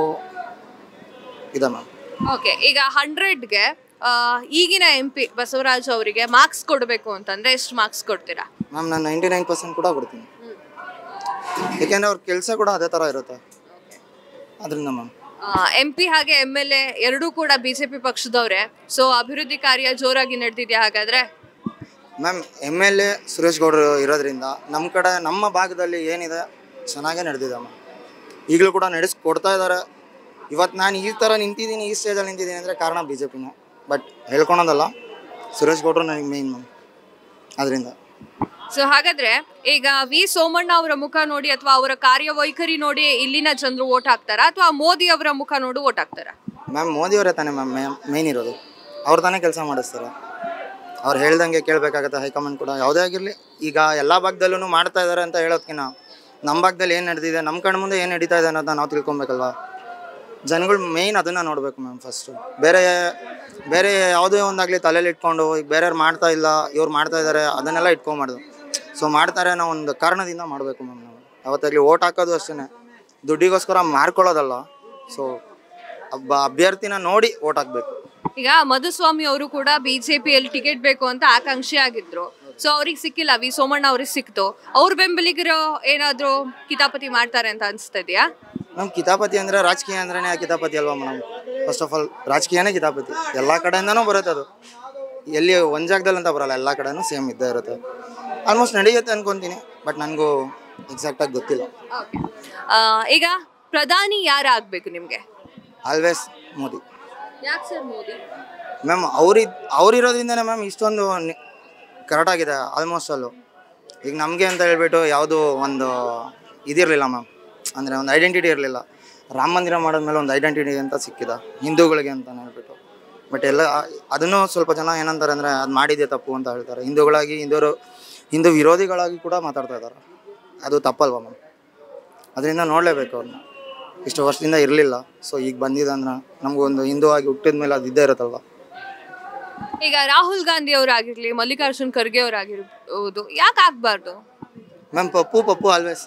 ಇದೆ ಮ್ಯಾಮ್ ಓಕೆ ಈಗ ಹಂಡ್ರೆಡ್ಗೆ ಈಗಿನ ಎಂ ಪಿ ಬಸವರಾಜ್ ಅವರಿಗೆ ಮಾರ್ಕ್ಸ್ ಕೊಡಬೇಕು ಅಂತಂದ್ರೆ ಎಷ್ಟು ಮಾರ್ಕ್ಸ್ ಕೊಡ್ತೀರಾ ಮ್ಯಾಮ್ ನಾನು ನೈಂಟಿ ನೈನ್ ಪರ್ಸೆಂಟ್ ಕೂಡ ಕೊಡ್ತೀನಿ ಏಕೆಂದರೆ ಅವ್ರ ಕೆಲಸ ಕೂಡ ಅದೇ ಥರ ಇರುತ್ತೆ ಅದರಿಂದ ಮ್ಯಾಮ್ ಎಂ ಪಿ ಹಾಗೆ ಎಮ್ ಎಲ್ ಎ ಎರಡೂ ಕೂಡ ಬಿಜೆಪಿ ಪಕ್ಷದವ್ರೆ ಸೊ ಅಭಿವೃದ್ಧಿ ಕಾರ್ಯ ಜೋರಾಗಿ ನಡೆದಿದೆಯಾ ಹಾಗಾದ್ರೆ ma'am M L A Suresh ಗೌಡರು ಇರೋದ್ರಿಂದ ನಮ್ಮ ಕಡೆ ನಮ್ಮ ಭಾಗದಲ್ಲಿ ಏನಿದೆ ಚೆನ್ನಾಗೇ ನಡೆದಿದೆ ಮ್ಯಾಮ್ ಈಗಲೂ ಕೂಡ ನಡೆಸಿ ಕೊಡ್ತಾ ಇದ್ದಾರೆ ಇವತ್ತು ನಾನು ಈ ಥರ ನಿಂತಿದ್ದೀನಿ ಈ ಸ್ಟೇಜಲ್ಲಿ ನಿಂತಿದ್ದೀನಿ ಅಂದರೆ ಕಾರಣ ಬಿ ಜೆ ಪಿನೇ ಬಟ್ ಹೇಳ್ಕೊಳೋದಲ್ಲ ಸುರೇಶ್ ಗೌಡರು ನನಗೆ ಮೇಯ್ನ್ ಮ್ಯಾಮ್ ಅದರಿಂದ ಸೊ ಹಾಗಾದ್ರೆ ಈಗ ವಿ ಸೋಮಣ್ಣ ಅವರ ಮುಖ ನೋಡಿ ಅಥವಾ ಅವರ ಕಾರ್ಯವೈಖರಿ ನೋಡಿ ಇಲ್ಲಿನ ಜನರು ಓಟ್ ಹಾಕ್ತಾರಾ ಅಥವಾ ಮೋದಿ ಅವರ ಮುಖ ನೋಡಿ ಓಟ್ ಹಾಕ್ತಾರಾ ಮ್ಯಾಮ್ ಮೋದಿಯವರೇ ತಾನೇ ಮ್ಯಾಮ್ ಮೇಯ್ನ್ ಇರೋದು ಅವ್ರು ತಾನೇ ಕೆಲಸ ಮಾಡಿಸ್ತಾರೆ ಅವ್ರು ಹೇಳ್ದಂಗೆ ಕೇಳಬೇಕಾಗತ್ತೆ ಹೈಕಮಾಂಡ್ ಕೂಡ ಯಾವುದೇ ಆಗಿರಲಿ ಈಗ ಎಲ್ಲ ಭಾಗದಲ್ಲೂ ಮಾಡ್ತಾ ಇದ್ದಾರೆ ಅಂತ ಹೇಳೋದ್ಕಿಂತ ನಮ್ಮ ಭಾಗದಲ್ಲಿ ಏನು ನಡೆದಿದೆ ನಮ್ಮ ಕಣ್ಣು ಮುಂದೆ ಏನು ನಡೀತಾ ಇದೆ ಅನ್ನೋದನ್ನ ನಾವು ತಿಳ್ಕೊಬೇಕಲ್ವಾ ಜನಗಳು ಮೇಯ್ನ್ ಅದನ್ನು ನೋಡಬೇಕು ಮ್ಯಾಮ್ ಫಸ್ಟು ಬೇರೆ ಬೇರೆ ಯಾವುದೇ ಒಂದಾಗಲಿ ತಲೆಯಲ್ಲಿ ಇಟ್ಕೊಂಡು ಈಗ ಬೇರೆಯವ್ರು ಮಾಡ್ತಾ ಇಲ್ಲ ಇವ್ರು ಮಾಡ್ತಾ ಇದ್ದಾರೆ ಅದನ್ನೆಲ್ಲ ಇಟ್ಕೊಂಬಾರ್ದು ಸೊ ಮಾಡ್ತಾರೆ ಅನ್ನೋ ಒಂದು ಕಾರಣದಿಂದ ಮಾಡಬೇಕು ಮ್ಯಾಮ್ ನಾವು ಯಾವತ್ತಾಗಲಿ ಓಟ್ ಹಾಕೋದು ಅಷ್ಟೇ ದುಡ್ಡಿಗೋಸ್ಕರ ಮಾರ್ಕೊಳ್ಳೋದಲ್ಲ ಸೊ ಒಬ್ಬ ಅಭ್ಯರ್ಥಿನ ನೋಡಿ ಓಟ್ ಹಾಕ್ಬೇಕು ಈಗ ಮಧುಸ್ವಾಮಿ ಅವರು ಕೂಡ ಬಿಜೆಪಿಯಲ್ಲಿ ಟಿಕೆಟ್ ಬೇಕು ಅಂತ ಆಕಾಂಕ್ಷಿ ಆಗಿದ್ರು ಸೊ ಅವ್ರಿಗೆ ಸಿಕ್ಕಿಲ್ಲ ವಿ ಸೋಮಣ್ಣ ಅವ್ರಿಗೆ ಸಿಕ್ತು ಅವ್ರ ಬೆಂಬಲಿಗರು ಏನಾದ್ರು ಕಿತಾಪತಿ ಮಾಡ್ತಾರೆ ಅಂತ ಅನ್ಸ್ತಾ ಇದೆಯಾ ನಮ್ಮ ಕಿತಾಪತಿ ಅಂದರೆ ರಾಜಕೀಯ ಅಂದ್ರೇ ಕಿತಾಪತಿ ಅಲ್ವಾ ಮೇಡಮ್ ಫಸ್ಟ್ ಆಫ್ ಆಲ್ ರಾಜಕೀಯನೇ ಕಿತಾಪತಿ ಎಲ್ಲ ಕಡೆಯಿಂದನೂ ಬರುತ್ತೆ ಅದು ಎಲ್ಲಿ ಒಂದು ಜಾಗದಲ್ಲಿ ಅಂತ ಬರಲ್ಲ ಎಲ್ಲ ಕಡೆನೂ ಸೇಮ್ ಇದ್ದೇ ಇರುತ್ತೆ ಆಲ್ಮೋಸ್ಟ್ ನಡೆಯುತ್ತೆ ಅನ್ಕೊತೀನಿ ಬಟ್ ನನಗೂ ಎಕ್ಸಾಕ್ಟಾಗಿ ಗೊತ್ತಿಲ್ಲ ಆ, ಈಗ ಪ್ರಧಾನಿ ಯಾರು ಆಗ್ಬೇಕು ನಿಮ್ಗೆ ಆಲ್ವೇಸ್ ಮೋದಿ ಯಾಕೆ ಸರ್ ಮೋದಿ ಮ್ಯಾಮ್ ಅವ್ರಿ ಅವ್ರಿರೋದ್ರಿಂದನೇ ಮ್ಯಾಮ್ ಇಷ್ಟೊಂದು ಕರೆಕ್ಟ್ ಆಗಿದೆ ಆಲ್ಮೋಸ್ಟ್ ಅಲ್ಲೂ ಈಗ ನಮಗೆ ಅಂತ ಹೇಳ್ಬಿಟ್ಟು ಯಾವುದು ಒಂದು ಇದಿರಲಿಲ್ಲ ಮ್ಯಾಮ್ ಅಂದರೆ ಒಂದು ಐಡೆಂಟಿಟಿ ಇರಲಿಲ್ಲ ರಾಮ ಮಂದಿರ ಮಾಡಿದ್ಮೇಲೆ ಒಂದು ಐಡೆಂಟಿಟಿ ಅಂತ ಸಿಕ್ಕಿದ ಹಿಂದೂಗಳಿಗೆ ಅಂತ ಹೇಳ್ಬಿಟ್ಟು ಬಟ್ ಎಲ್ಲ ಅದನ್ನು ಸ್ವಲ್ಪ ಜನ ಏನಂತಾರೆ ಅಂದರೆ ಅದು ಮಾಡಿದೆ ತಪ್ಪು ಅಂತ ಹೇಳ್ತಾರೆ ಹಿಂದೂಗಳಾಗಿ ಹಿಂದೂರು ಹಿಂದೂ ವಿರೋಧಿಗಳಾಗಿ ಕೂಡ ಮಾತಾಡ್ತಾ ಇದ್ದಾರೆ ಅದು ತಪ್ಪಲ್ವಾ ಮ್ಯಾಮ್ ಅದರಿಂದ ನೋಡಲೇಬೇಕು ಅವ್ರನ್ನ ಇಷ್ಟು ವರ್ಷದಿಂದ ಇರಲಿಲ್ಲ ಸೊ ಈಗ ಬಂದಿದೆ ಅಂದ್ರೆ ನಮಗೊಂದು ಹಿಂದೂ ಆಗಿ ಹುಟ್ಟಿದ ಮೇಲೆ ಅದು ಇದ್ದೇ ಇರುತ್ತಲ್ವ ಈಗ ರಾಹುಲ್ ಗಾಂಧಿ ಅವರಾಗಿರ್ಲಿ ಮಲ್ಲಿಕಾರ್ಜುನ್ ಖರ್ಗೆ ಅವರಾಗಿರ್ಬೋದು ಯಾಕೆ ಆಗ್ಬಾರ್ದು ಮ್ಯಾಮ್ ಪಪ್ಪು ಪಪ್ಪು ಆಲ್ವೇಸ್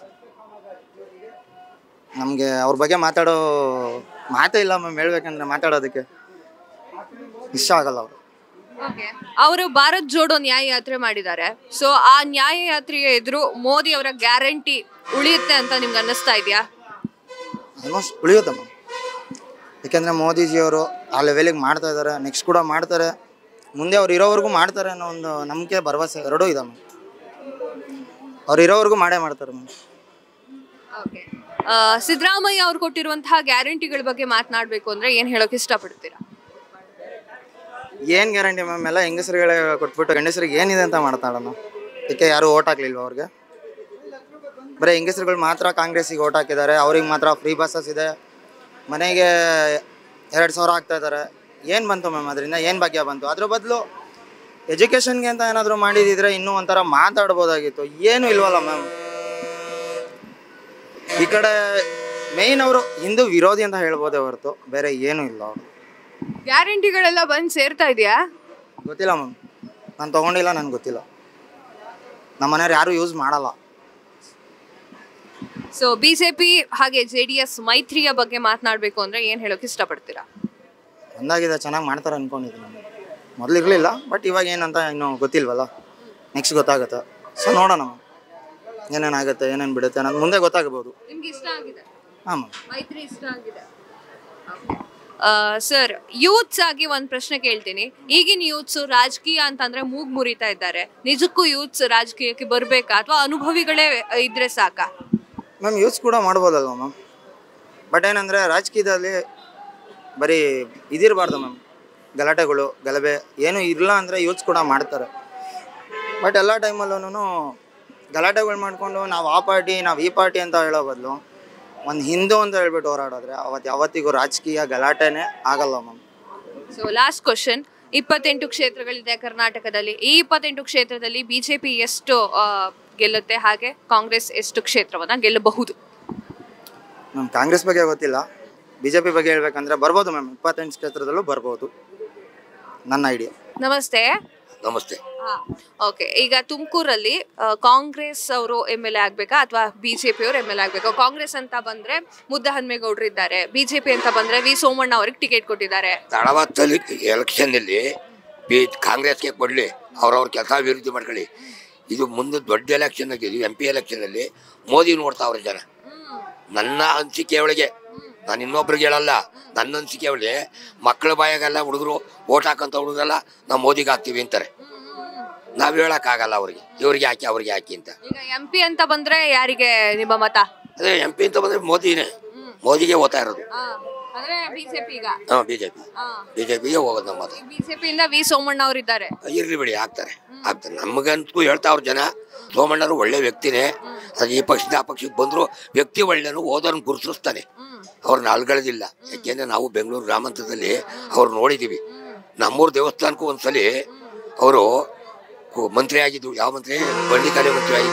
ನಮಗೆ ಅವ್ರ ಬಗ್ಗೆ ಮಾತಾಡೋ ಮಾತೇ ಇಲ್ಲ ಮ್ಯಾಮ್ ಹೇಳ್ಬೇಕಂದ್ರೆ ಮಾತಾಡೋದಕ್ಕೆ ಇಷ್ಟ ಆಗಲ್ಲ ಅವರು ಅವರು ಭಾರತ್ ಜೋಡೋ ನ್ಯಾಯ ಯಾತ್ರೆ ಮಾಡಿದ್ದಾರೆ ಸೊ ಆ ನ್ಯಾಯ ಯಾತ್ರೆಯ ಎದುರು ಮೋದಿ ಅವರ ಗ್ಯಾರಂಟಿ ಉಳಿಯುತ್ತೆ ಅಂತ ನಿಮ್ಗೆ ಅನ್ನಿಸ್ತಾ ಇದೆಯಾ ಆಲ್ಮೋಸ್ಟ್ ಉಳಿಯುತ್ತೆ ಮ್ಯಾಮ್ ಯಾಕೆಂದರೆ ಮೋದಿಜಿಯವರು ಆ ಲೆವೆಲಿಗೆ ಮಾಡ್ತಾ ಇದ್ದಾರೆ ನೆಕ್ಸ್ಟ್ ಕೂಡ ಮಾಡ್ತಾರೆ ಮುಂದೆ ಅವ್ರು ಇರೋವರೆಗೂ ಮಾಡ್ತಾರೆ ಅನ್ನೋ ಒಂದು ನಂಬಿಕೆ ಭರವಸೆ ಎರಡೂ ಇದೆ ಮ್ಯಾಮ್ ಅವ್ರು ಇರೋವರೆಗೂ ಮಾಡೇ ಮಾಡ್ತಾರೆ ಮ್ಯಾಮ್ ಆ, ಸಿದ್ದರಾಮಯ್ಯ ಅವ್ರು ಕೊಟ್ಟಿರುವಂತಹ ಗ್ಯಾರಂಟಿಗಳ ಬಗ್ಗೆ ಮಾತನಾಡಬೇಕು ಅಂದ್ರೆ ಏನ್ ಹೇಳೋಕೆ ಇಷ್ಟಪಡ್ತೀರಾ ಏನು ಗ್ಯಾರಂಟಿ ಮ್ಯಾಮ್ ಎಲ್ಲ ಹೆಂಗಸರುಗಳೇ ಕೊಟ್ಬಿಟ್ಟು ಗಂಡಸರಿಗೆ ಏನಿದೆ ಅಂತ ಮಾತಾಡೋಣ ಏಕೆ ಯಾರು ಓಟ್ ಹಾಕ್ಲಿಲ್ವ ಅವ್ರಿಗೆ ಬರೀ ಹೆಂಗಸರುಗಳು ಮಾತ್ರ ಕಾಂಗ್ರೆಸ್ಸಿಗೆ ಓಟ್ ಹಾಕಿದ್ದಾರೆ ಅವ್ರಿಗೆ ಮಾತ್ರ ಫ್ರೀ ಬಸ್ಸಸ್ ಇದೆ ಮನೆಗೆ ಎರಡು ಸಾವಿರ ಹಾಕ್ತಾ ಇದ್ದಾರೆ ಏನು ಬಂತು ಮ್ಯಾಮ್ ಅದರಿಂದ ಏನು ಭಾಗ್ಯ ಬಂತು ಅದ್ರ ಬದಲು ಎಜುಕೇಷನ್ಗೆ ಅಂತ ಏನಾದರೂ ಮಾಡಿದಿದ್ರೆ ಇನ್ನೂ ಒಂಥರ ಮಾತಾಡ್ಬೋದಾಗಿತ್ತು ಏನೂ ಇಲ್ವಲ್ಲ ಮ್ಯಾಮ್ ಈ ಕಡೆ ಮೇಯ್ನ್ ಅವರು ಹಿಂದೂ ವಿರೋಧಿ ಅಂತ ಹೇಳ್ಬೋದೇ ಹೊರತು ಬೇರೆ ಏನೂ ಇಲ್ಲ ಅವರು ಗ್ಯಾರಂಟಿಗಳೆಲ್ಲ ಬಂದ್ ಸೇರ್ತಾ ಇದೆಯಾ ಗೊತ್ತಿಲ್ಲ ಮ್ಯಾಮ್ ನಾನು ತೊಗೊಂಡಿಲ್ಲ ನನಗೆ ಗೊತ್ತಿಲ್ಲ ನಮ್ಮ ಮನೆಯವ್ರು ಯಾರೂ ಯೂಸ್ ಮಾಡಲ್ಲ ಸೊ ಬಿಜೆಪಿ ಹಾಗೆ ಜೆ ಡಿ ಎಸ್ ಮೈತ್ರಿಯ ಬಗ್ಗೆ ಮಾತನಾಡಬೇಕು ಅಂದ್ರೆ ಏನ್ ಹೇಳೋಕೆ ಇಷ್ಟಪಡ್ತೀರಾ ಒಂದಾಗಿದೆ ಚೆನ್ನಾಗಿ ಮಾಡ್ತಾರೆ ಅನ್ಕೊಂಡಿದ್ದೀನಿ ನಾನು ಮೊದಲು ಇರಲಿಲ್ಲ ಬಟ್ ಇವಾಗ ಏನಂತ ಇನ್ನೂ ಗೊತ್ತಿಲ್ವಲ್ಲ ನೆಕ್ಸ್ಟ್ ಗೊತ್ತಾಗುತ್ತೆ ಸೊ ನೋಡೋಣ ಮ್ಯಾಮ್ ಏನೇನಾಗುತ್ತೆ ಏನೇನು ಬಿಡುತ್ತೆ ಅನ್ನೋದು ಮುಂದೆ ಗೊತ್ತಾಗ್ಬೋದು ನಿಮ್ಗೆ ಇಷ್ಟ ಆಗಿದೆ ಹಾಂ ಮ್ಯಾಮ್ ಮೈತ್ರಿ ಇಷ್ಟ ಆಗಿದೆ ಸರ್ ಯೂತ್ಸ್ ಆಗಿ ಒಂದ್ ಪ್ರಶ್ನೆ ಕೇಳ್ತೀನಿ ಈಗಿನ ಯೂತ್ಸ್ ರಾಜಕೀಯ ಅಂತಂದ್ರೆ ಮೂಗ್ ಮುರಿತಾ ಇದ್ದಾರೆ ನಿಜಕ್ಕೂ ಯೂತ್ಸ್ ರಾಜಕೀಯಕ್ಕೆ ಬರ್ಬೇಕಾ ಅಥವಾ ಅನುಭವಿಗಳೇ ಇದ್ರೆ ಸಾಕಾ ಮ್ಯಾಮ್ ಯೂಸ್ ಕೂಡ ಮಾಡ್ಬೋದಲ್ವ ಮ್ಯಾಮ್ ಬಟ್ ಏನಂದರೆ ರಾಜಕೀಯದಲ್ಲಿ ಬರೀ ಇದಿರಬಾರ್ದು ಮ್ಯಾಮ್ ಗಲಾಟೆಗಳು ಗಲಭೆ ಏನು ಇಲ್ಲ ಅಂದರೆ ಯೂಸ್ ಕೂಡ ಮಾಡ್ತಾರೆ ಬಟ್ ಎಲ್ಲ ಟೈಮಲ್ಲೂ ಗಲಾಟೆಗಳು ಮಾಡಿಕೊಂಡು ನಾವು ಆ ಪಾರ್ಟಿ ನಾವು ಈ ಪಾರ್ಟಿ ಅಂತ ಹೇಳೋ ಬದಲು ಒಂದು ಹಿಂದೂ ಅಂತ ಹೇಳ್ಬಿಟ್ಟು ಹೋರಾಡಿದ್ರೆ ಅವತ್ತು ಯಾವತ್ತಿಗೂ ರಾಜಕೀಯ ಗಲಾಟೆನೇ ಆಗಲ್ಲ ಮ್ಯಾಮ್ ಸೊ ಲಾಸ್ಟ್ ಕ್ವಶನ್ ಇಪ್ಪತ್ತೆಂಟು ಕ್ಷೇತ್ರಗಳಿದೆ ಕರ್ನಾಟಕದಲ್ಲಿ ಈ ಇಪ್ಪತ್ತೆಂಟು ಕ್ಷೇತ್ರದಲ್ಲಿ ಬಿಜೆಪಿ ಎಷ್ಟು ಆ, ಗೆಲ್ಲುತ್ತೆ ಹಾಗೆ ಕಾಂಗ್ರೆಸ್ ಎಷ್ಟು ಕ್ಷೇತ್ರವನ್ನ ಗೆಲ್ಲಬಹುದು ಮ್ಯಾಮ್ ಕಾಂಗ್ರೆಸ್ ಬಗ್ಗೆ ಗೊತ್ತಿಲ್ಲ ಬಿ ಜೆ ಪಿ ಬಗ್ಗೆ ಹೇಳ್ಬೇಕಂದ್ರೆ ಬರ್ಬೋದು ಮ್ಯಾಮ್ ಇಪ್ಪತ್ತೆಂಟು ಕ್ಷೇತ್ರದಲ್ಲೂ ಬರ್ಬೋದು ನನ್ನ ಐಡಿಯಾ ನಮಸ್ತೆ ನಮಸ್ತೆ ಓಕೆ ಈಗ ತುಮಕೂರಲ್ಲಿ ಕಾಂಗ್ರೆಸ್ ಅವರು ಎಮ್ ಎಲ್ ಎ ಆಗ್ಬೇಕಾ ಅಥವಾ ಬಿಜೆಪಿ ಅವರು ಎಮ್ ಎಲ್ ಎ ಆಗ್ಬೇಕಾ ಕಾಂಗ್ರೆಸ್ ಅಂತ ಬಂದ್ರೆ ಮುದ್ದಹನ್ಮೇಗೌಡರು ಇದ್ದಾರೆ ಬಿಜೆಪಿ ಅಂತ ಬಂದ್ರೆ ವಿ ಸೋಮಣ್ಣ ಅವ್ರಿಗೆ ಟಿಕೆಟ್ ಕೊಟ್ಟಿದ್ದಾರೆ ತಳವಾತಲ್ಲಿ ಎಲೆಕ್ಷನ್ನಲ್ಲಿ ಬಿ ಕಾಂಗ್ರೆಸ್ಗೆ ಕೊಡಲಿ ಅವ್ರವ್ರ ಕೆಲಸ ಅಭಿವೃದ್ಧಿ ಮಾಡ್ಕೊಳ್ಳಿ ಇದು ಮುಂದೆ ದೊಡ್ಡ ಎಲೆಕ್ಷನ್ ಆಗಿದೆ ಎಂ ಪಿ ಎಲೆಕ್ಷನಲ್ಲಿ ಮೋದಿ ನೋಡ್ತಾವ್ರೆ ಜನ ನನ್ನ ಅನಿಸಿಕೆ ಒಳಗೆ ನಾನು ಇನ್ನೊಬ್ರಿಗೆ ಹೇಳಲ್ಲ ನನ್ನ ಅನಿಸಿಕೆ ಒಳಗೆ ಮಕ್ಕಳ ಬಾಯಾಗೆಲ್ಲ ಹುಡುಗರು ಓಟ್ ಹಾಕಂತ ಹುಡುಗರೆಲ್ಲ ನಾವು ಮೋದಿಗೆ ಹಾಕ್ತೀವಿ ಅಂತಾರೆ ನಾವು ಹೇಳೋಕ್ಕಾಗಲ್ಲ ಅವ್ರಿಗೆ ಇವ್ರಿಗೆ ಹಾಕಿ ಅವ್ರಿಗೆ ಹಾಕಿ ಅಂತ ಈಗ ಎಂ ಪಿ ಅಂತ ಬಂದ್ರೆ ಯಾರಿಗೆ ನಿಮ್ಮ ಮತ ಅದೇ ಎಂ ಪಿ ಅಂತ ಬಂದರೆ ಮೋದಿನೇ ಮೋದಿಗೆ ಓದ್ತಾ ಇರೋದು ಅಂದ್ರೆ ಬಿಜೆಪಿ ಈಗ ಹಾಂ B J P B J ಪಿಗೆ ಹೋಗೋದು ನಮ್ಮ ಮತ ಬಿಜೆಪಿಯಿಂದ ವಿ ಸೋಮಣ್ಣ ಅವರು ಇದ್ದಾರೆ ಇರ್ಲಿ ಬಿಡಿ ಆಗ್ತಾರೆ ಆಗ್ತಾರೆ ನಮಗಂತೂ ಹೇಳ್ತಾವ್ರ ಜನ ಸೋಮಣ್ಣರು ಒಳ್ಳೆ ವ್ಯಕ್ತಿನೇ ಅದು ಈ ಪಕ್ಷದಿಂದ ಆ ಪಕ್ಷಕ್ಕೆ ಬಂದ್ರು ವ್ಯಕ್ತಿ ಒಳ್ಳೆನು ಓದೋರ್ನ ಗುರುತಿಸ್ತಾನೆ ಅವ್ರನ್ನ ಅಲ್ಗಳದಿಲ್ಲ ಯಾಕೆಂದ್ರೆ ನಾವು ಬೆಂಗಳೂರು ಗ್ರಾಮಾಂತರದಲ್ಲಿ ಅವ್ರು ನೋಡಿದ್ದೀವಿ ನಮ್ಮೂರ ದೇವಸ್ಥಾನಕ್ಕೂ ಒಂದ್ಸಲಿ ಅವರು ಮಂತ್ರಿ ಆಗಿದ್ರು ಯಾವ ಮಂತ್ರಿ ಬಂಡಿಕಾಲಿ ಮಂತ್ರಿ ಆಗಿದ್ರು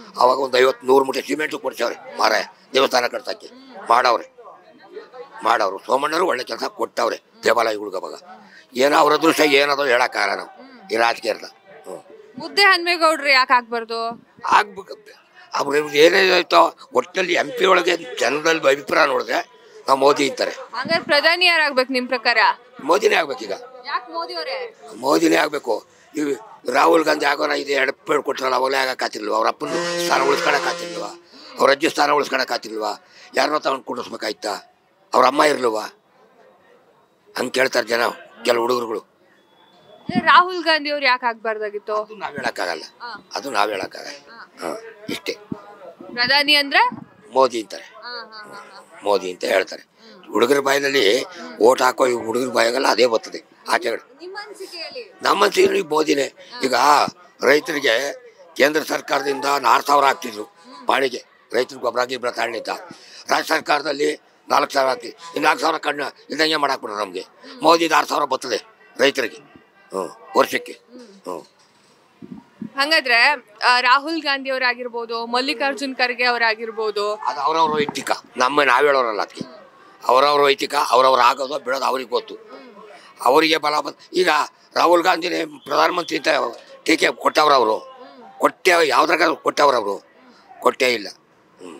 ಅವಾಗ ಒಂದು ಐವತ್ತು ನೂರು ಮೂಟೆ ಸಿಮೆಂಟು ಕೊಡ್ಸವ್ರೆ ಮಾರ ದೇವಸ್ಥಾನ ಕಟ್ಸಕ್ಕೆ ಮಾಡವ್ರೆ ಮಾಡವ್ರು ಸೋಮಣ್ಣರು ಒಳ್ಳೆ ಕೆಲಸ ಕೊಟ್ಟವ್ರೆ ದೇವಾಲಯಗಳ್ಗೆ ಅವಾಗ ಏನೋ ಅವ್ರ ಅದೃಷ್ಟ ಏನದೋ ಹೇಳಕ್ಕಾಗಲ್ಲ ನಾವು ಈ ರಾಜಕೀಯದ ಹ್ಞೂ ಮುದ್ದೆ ಹನ್ಮೇಗೌಡ್ರು ಯಾಕೆ ಆಗ್ಬಾರ್ದು ಆಗ್ಬೇಕು ಅವ್ರು ಏನೇನಾಯ್ತೋ ಒಟ್ಟಿನಲ್ಲಿ ಎಂ ಪಿ ಒಳಗೆ ಜನರಲ್ಲಿ ಅಭಿಪ್ರಾಯ ನೋಡಿದ್ರೆ ನಾವು ಮೋದಿ ಇರ್ತಾರೆ ಹಂಗಾರೆ ಪ್ರಧಾನಿ ಯಾರಾಗ್ಬೇಕು ನಿಮ್ ಪ್ರಕಾರ ಮೋದಿನೇ ಆಗ್ಬೇಕೀಗ ಯಾಕೆ ಮೋದಿ ಅವರೇ ಮೋದಿನೇ ಆಗಬೇಕು ಇವು ರಾಹುಲ್ ಗಾಂಧಿ ಆಗೋನ ಇದು ಎಡಪೇಳು ಕೊಟ್ಟರಲ್ಲ ಅವಾಗಲೇ ಆಗಕ್ಕಾತಿಲ್ವ ಅವ್ರ ಅಪ್ಪನ ಸ್ಥಾನ ಉಳಿಸ್ಕೊಳಕ್ಕಾತಿಲ್ವ ಅವ್ರ ಅಜ್ಜಿ ಸ್ಥಾನ ಉಳಿಸ್ಕೊಳಕ್ಕಾತಿಲ್ವ ಯಾರನ್ನೋ ತಗೊಂಡು ಕುಡಿಸ್ಬೇಕಾಯ್ತಾ ಅವ್ರ ಅಮ್ಮ ಇರ್ಲಿಲ್ವಾ ಹಂಗೆ ಕೇಳ್ತಾರೆ ಜನ ಕೆಲವು ಹುಡುಗರುಗಳು ಅಂದ್ರೆ ರಾಹುಲ್ ಗಾಂಧಿ ಅವ್ರು ಯಾಕೆ ಆಗ್ಬಾರ್ದಾಗಿತ್ತು ಅದು ನಾವು ಹೇಳಕ್ಕಾಗಲ್ಲ ಅದು ನಾವು ಹೇಳಕ್ಕಾಗಲ್ಲ ಹಾಂ ಇಷ್ಟೇ ಪ್ರಧಾನಿ ಅಂದ್ರೆ ಮೋದಿ ಅಂತಾರೆ ಮೋದಿ ಅಂತ ಹೇಳ್ತಾರೆ ಹುಡುಗರ ಬಾಯಿನಲ್ಲಿ ಓಟ್ ಹಾಕೋ ಈ ಹುಡುಗರ ಬಾಯಾಗಲ್ಲ ಅದೇ ಬರ್ತದೆ ಆಚೆಗಳು ನಿಮ್ಮ ಅನಿಸಿಕೆಯಲ್ಲಿ ನಮ್ಮ ಈಗ ಮೋದಿನೇ ಈಗ ರೈತರಿಗೆ ಕೇಂದ್ರ ಸರ್ಕಾರದಿಂದ ಆರು ಸಾವಿರ ಹಾಕ್ತಿದ್ರು ಬಾಡಿಗೆ ರೈತರಿಗೆ ಗೊಬ್ಬರ ಗಿಬ್ಬರ ತಗೊಂಡಿದ್ದ ರಾಜ್ಯ ಸರ್ಕಾರದಲ್ಲಿ ನಾಲ್ಕು ಸಾವಿರ ಹಾಕ್ತಿದ್ರು ಈ ನಾಲ್ಕು ಸಾವಿರ ಕಣ್ಣು ಇದ್ದಂಗೆ ಮಾಡಾಕ್ಬಿಟ್ರು ನಮಗೆ ಮೋದಿದು ಆರು ಸಾವಿರ ಬರ್ತದೆ ರೈತರಿಗೆ ಹ್ಞೂ ವರ್ಷಕ್ಕೆ ಹ್ಞೂ ಹಂಗಾದ್ರೆ ಆ, ರಾಹುಲ್ ಗಾಂಧಿ ಅವರಾಗಿರ್ಬೋದು ಮಲ್ಲಿಕಾರ್ಜುನ್ ಖರ್ಗೆ ಅವರಾಗಿರ್ಬೋದು ಅದು ಅವ್ರವ್ರ ವೈಯಕ್ತಿಕ ನಮ್ಮ ನಾವು ಹೇಳೋರಲ್ಲ ಅದಕ್ಕೆ ಅವರವ್ರ ವೈಯಕ್ತಿಕ ಅವ್ರವ್ರು ಆಗೋದು ಬಿಡೋದು ಅವ್ರಿಗೆ ಗೊತ್ತು ಅವರಿಗೆ ಬಲ ಬಂದು ಈಗ ರಾಹುಲ್ ಗಾಂಧಿನೇ ಪ್ರಧಾನಮಂತ್ರಿ ಅಂತ ಟೀಕೆ ಕೊಟ್ಟವ್ರು ಅವರು ಕೊಟ್ಟೆ ಯಾವ್ದ್ರಾಗ ಕೊಟ್ಟವ್ರು ಅವರು ಕೊಟ್ಟೇ ಇಲ್ಲ ಹ್ಞೂ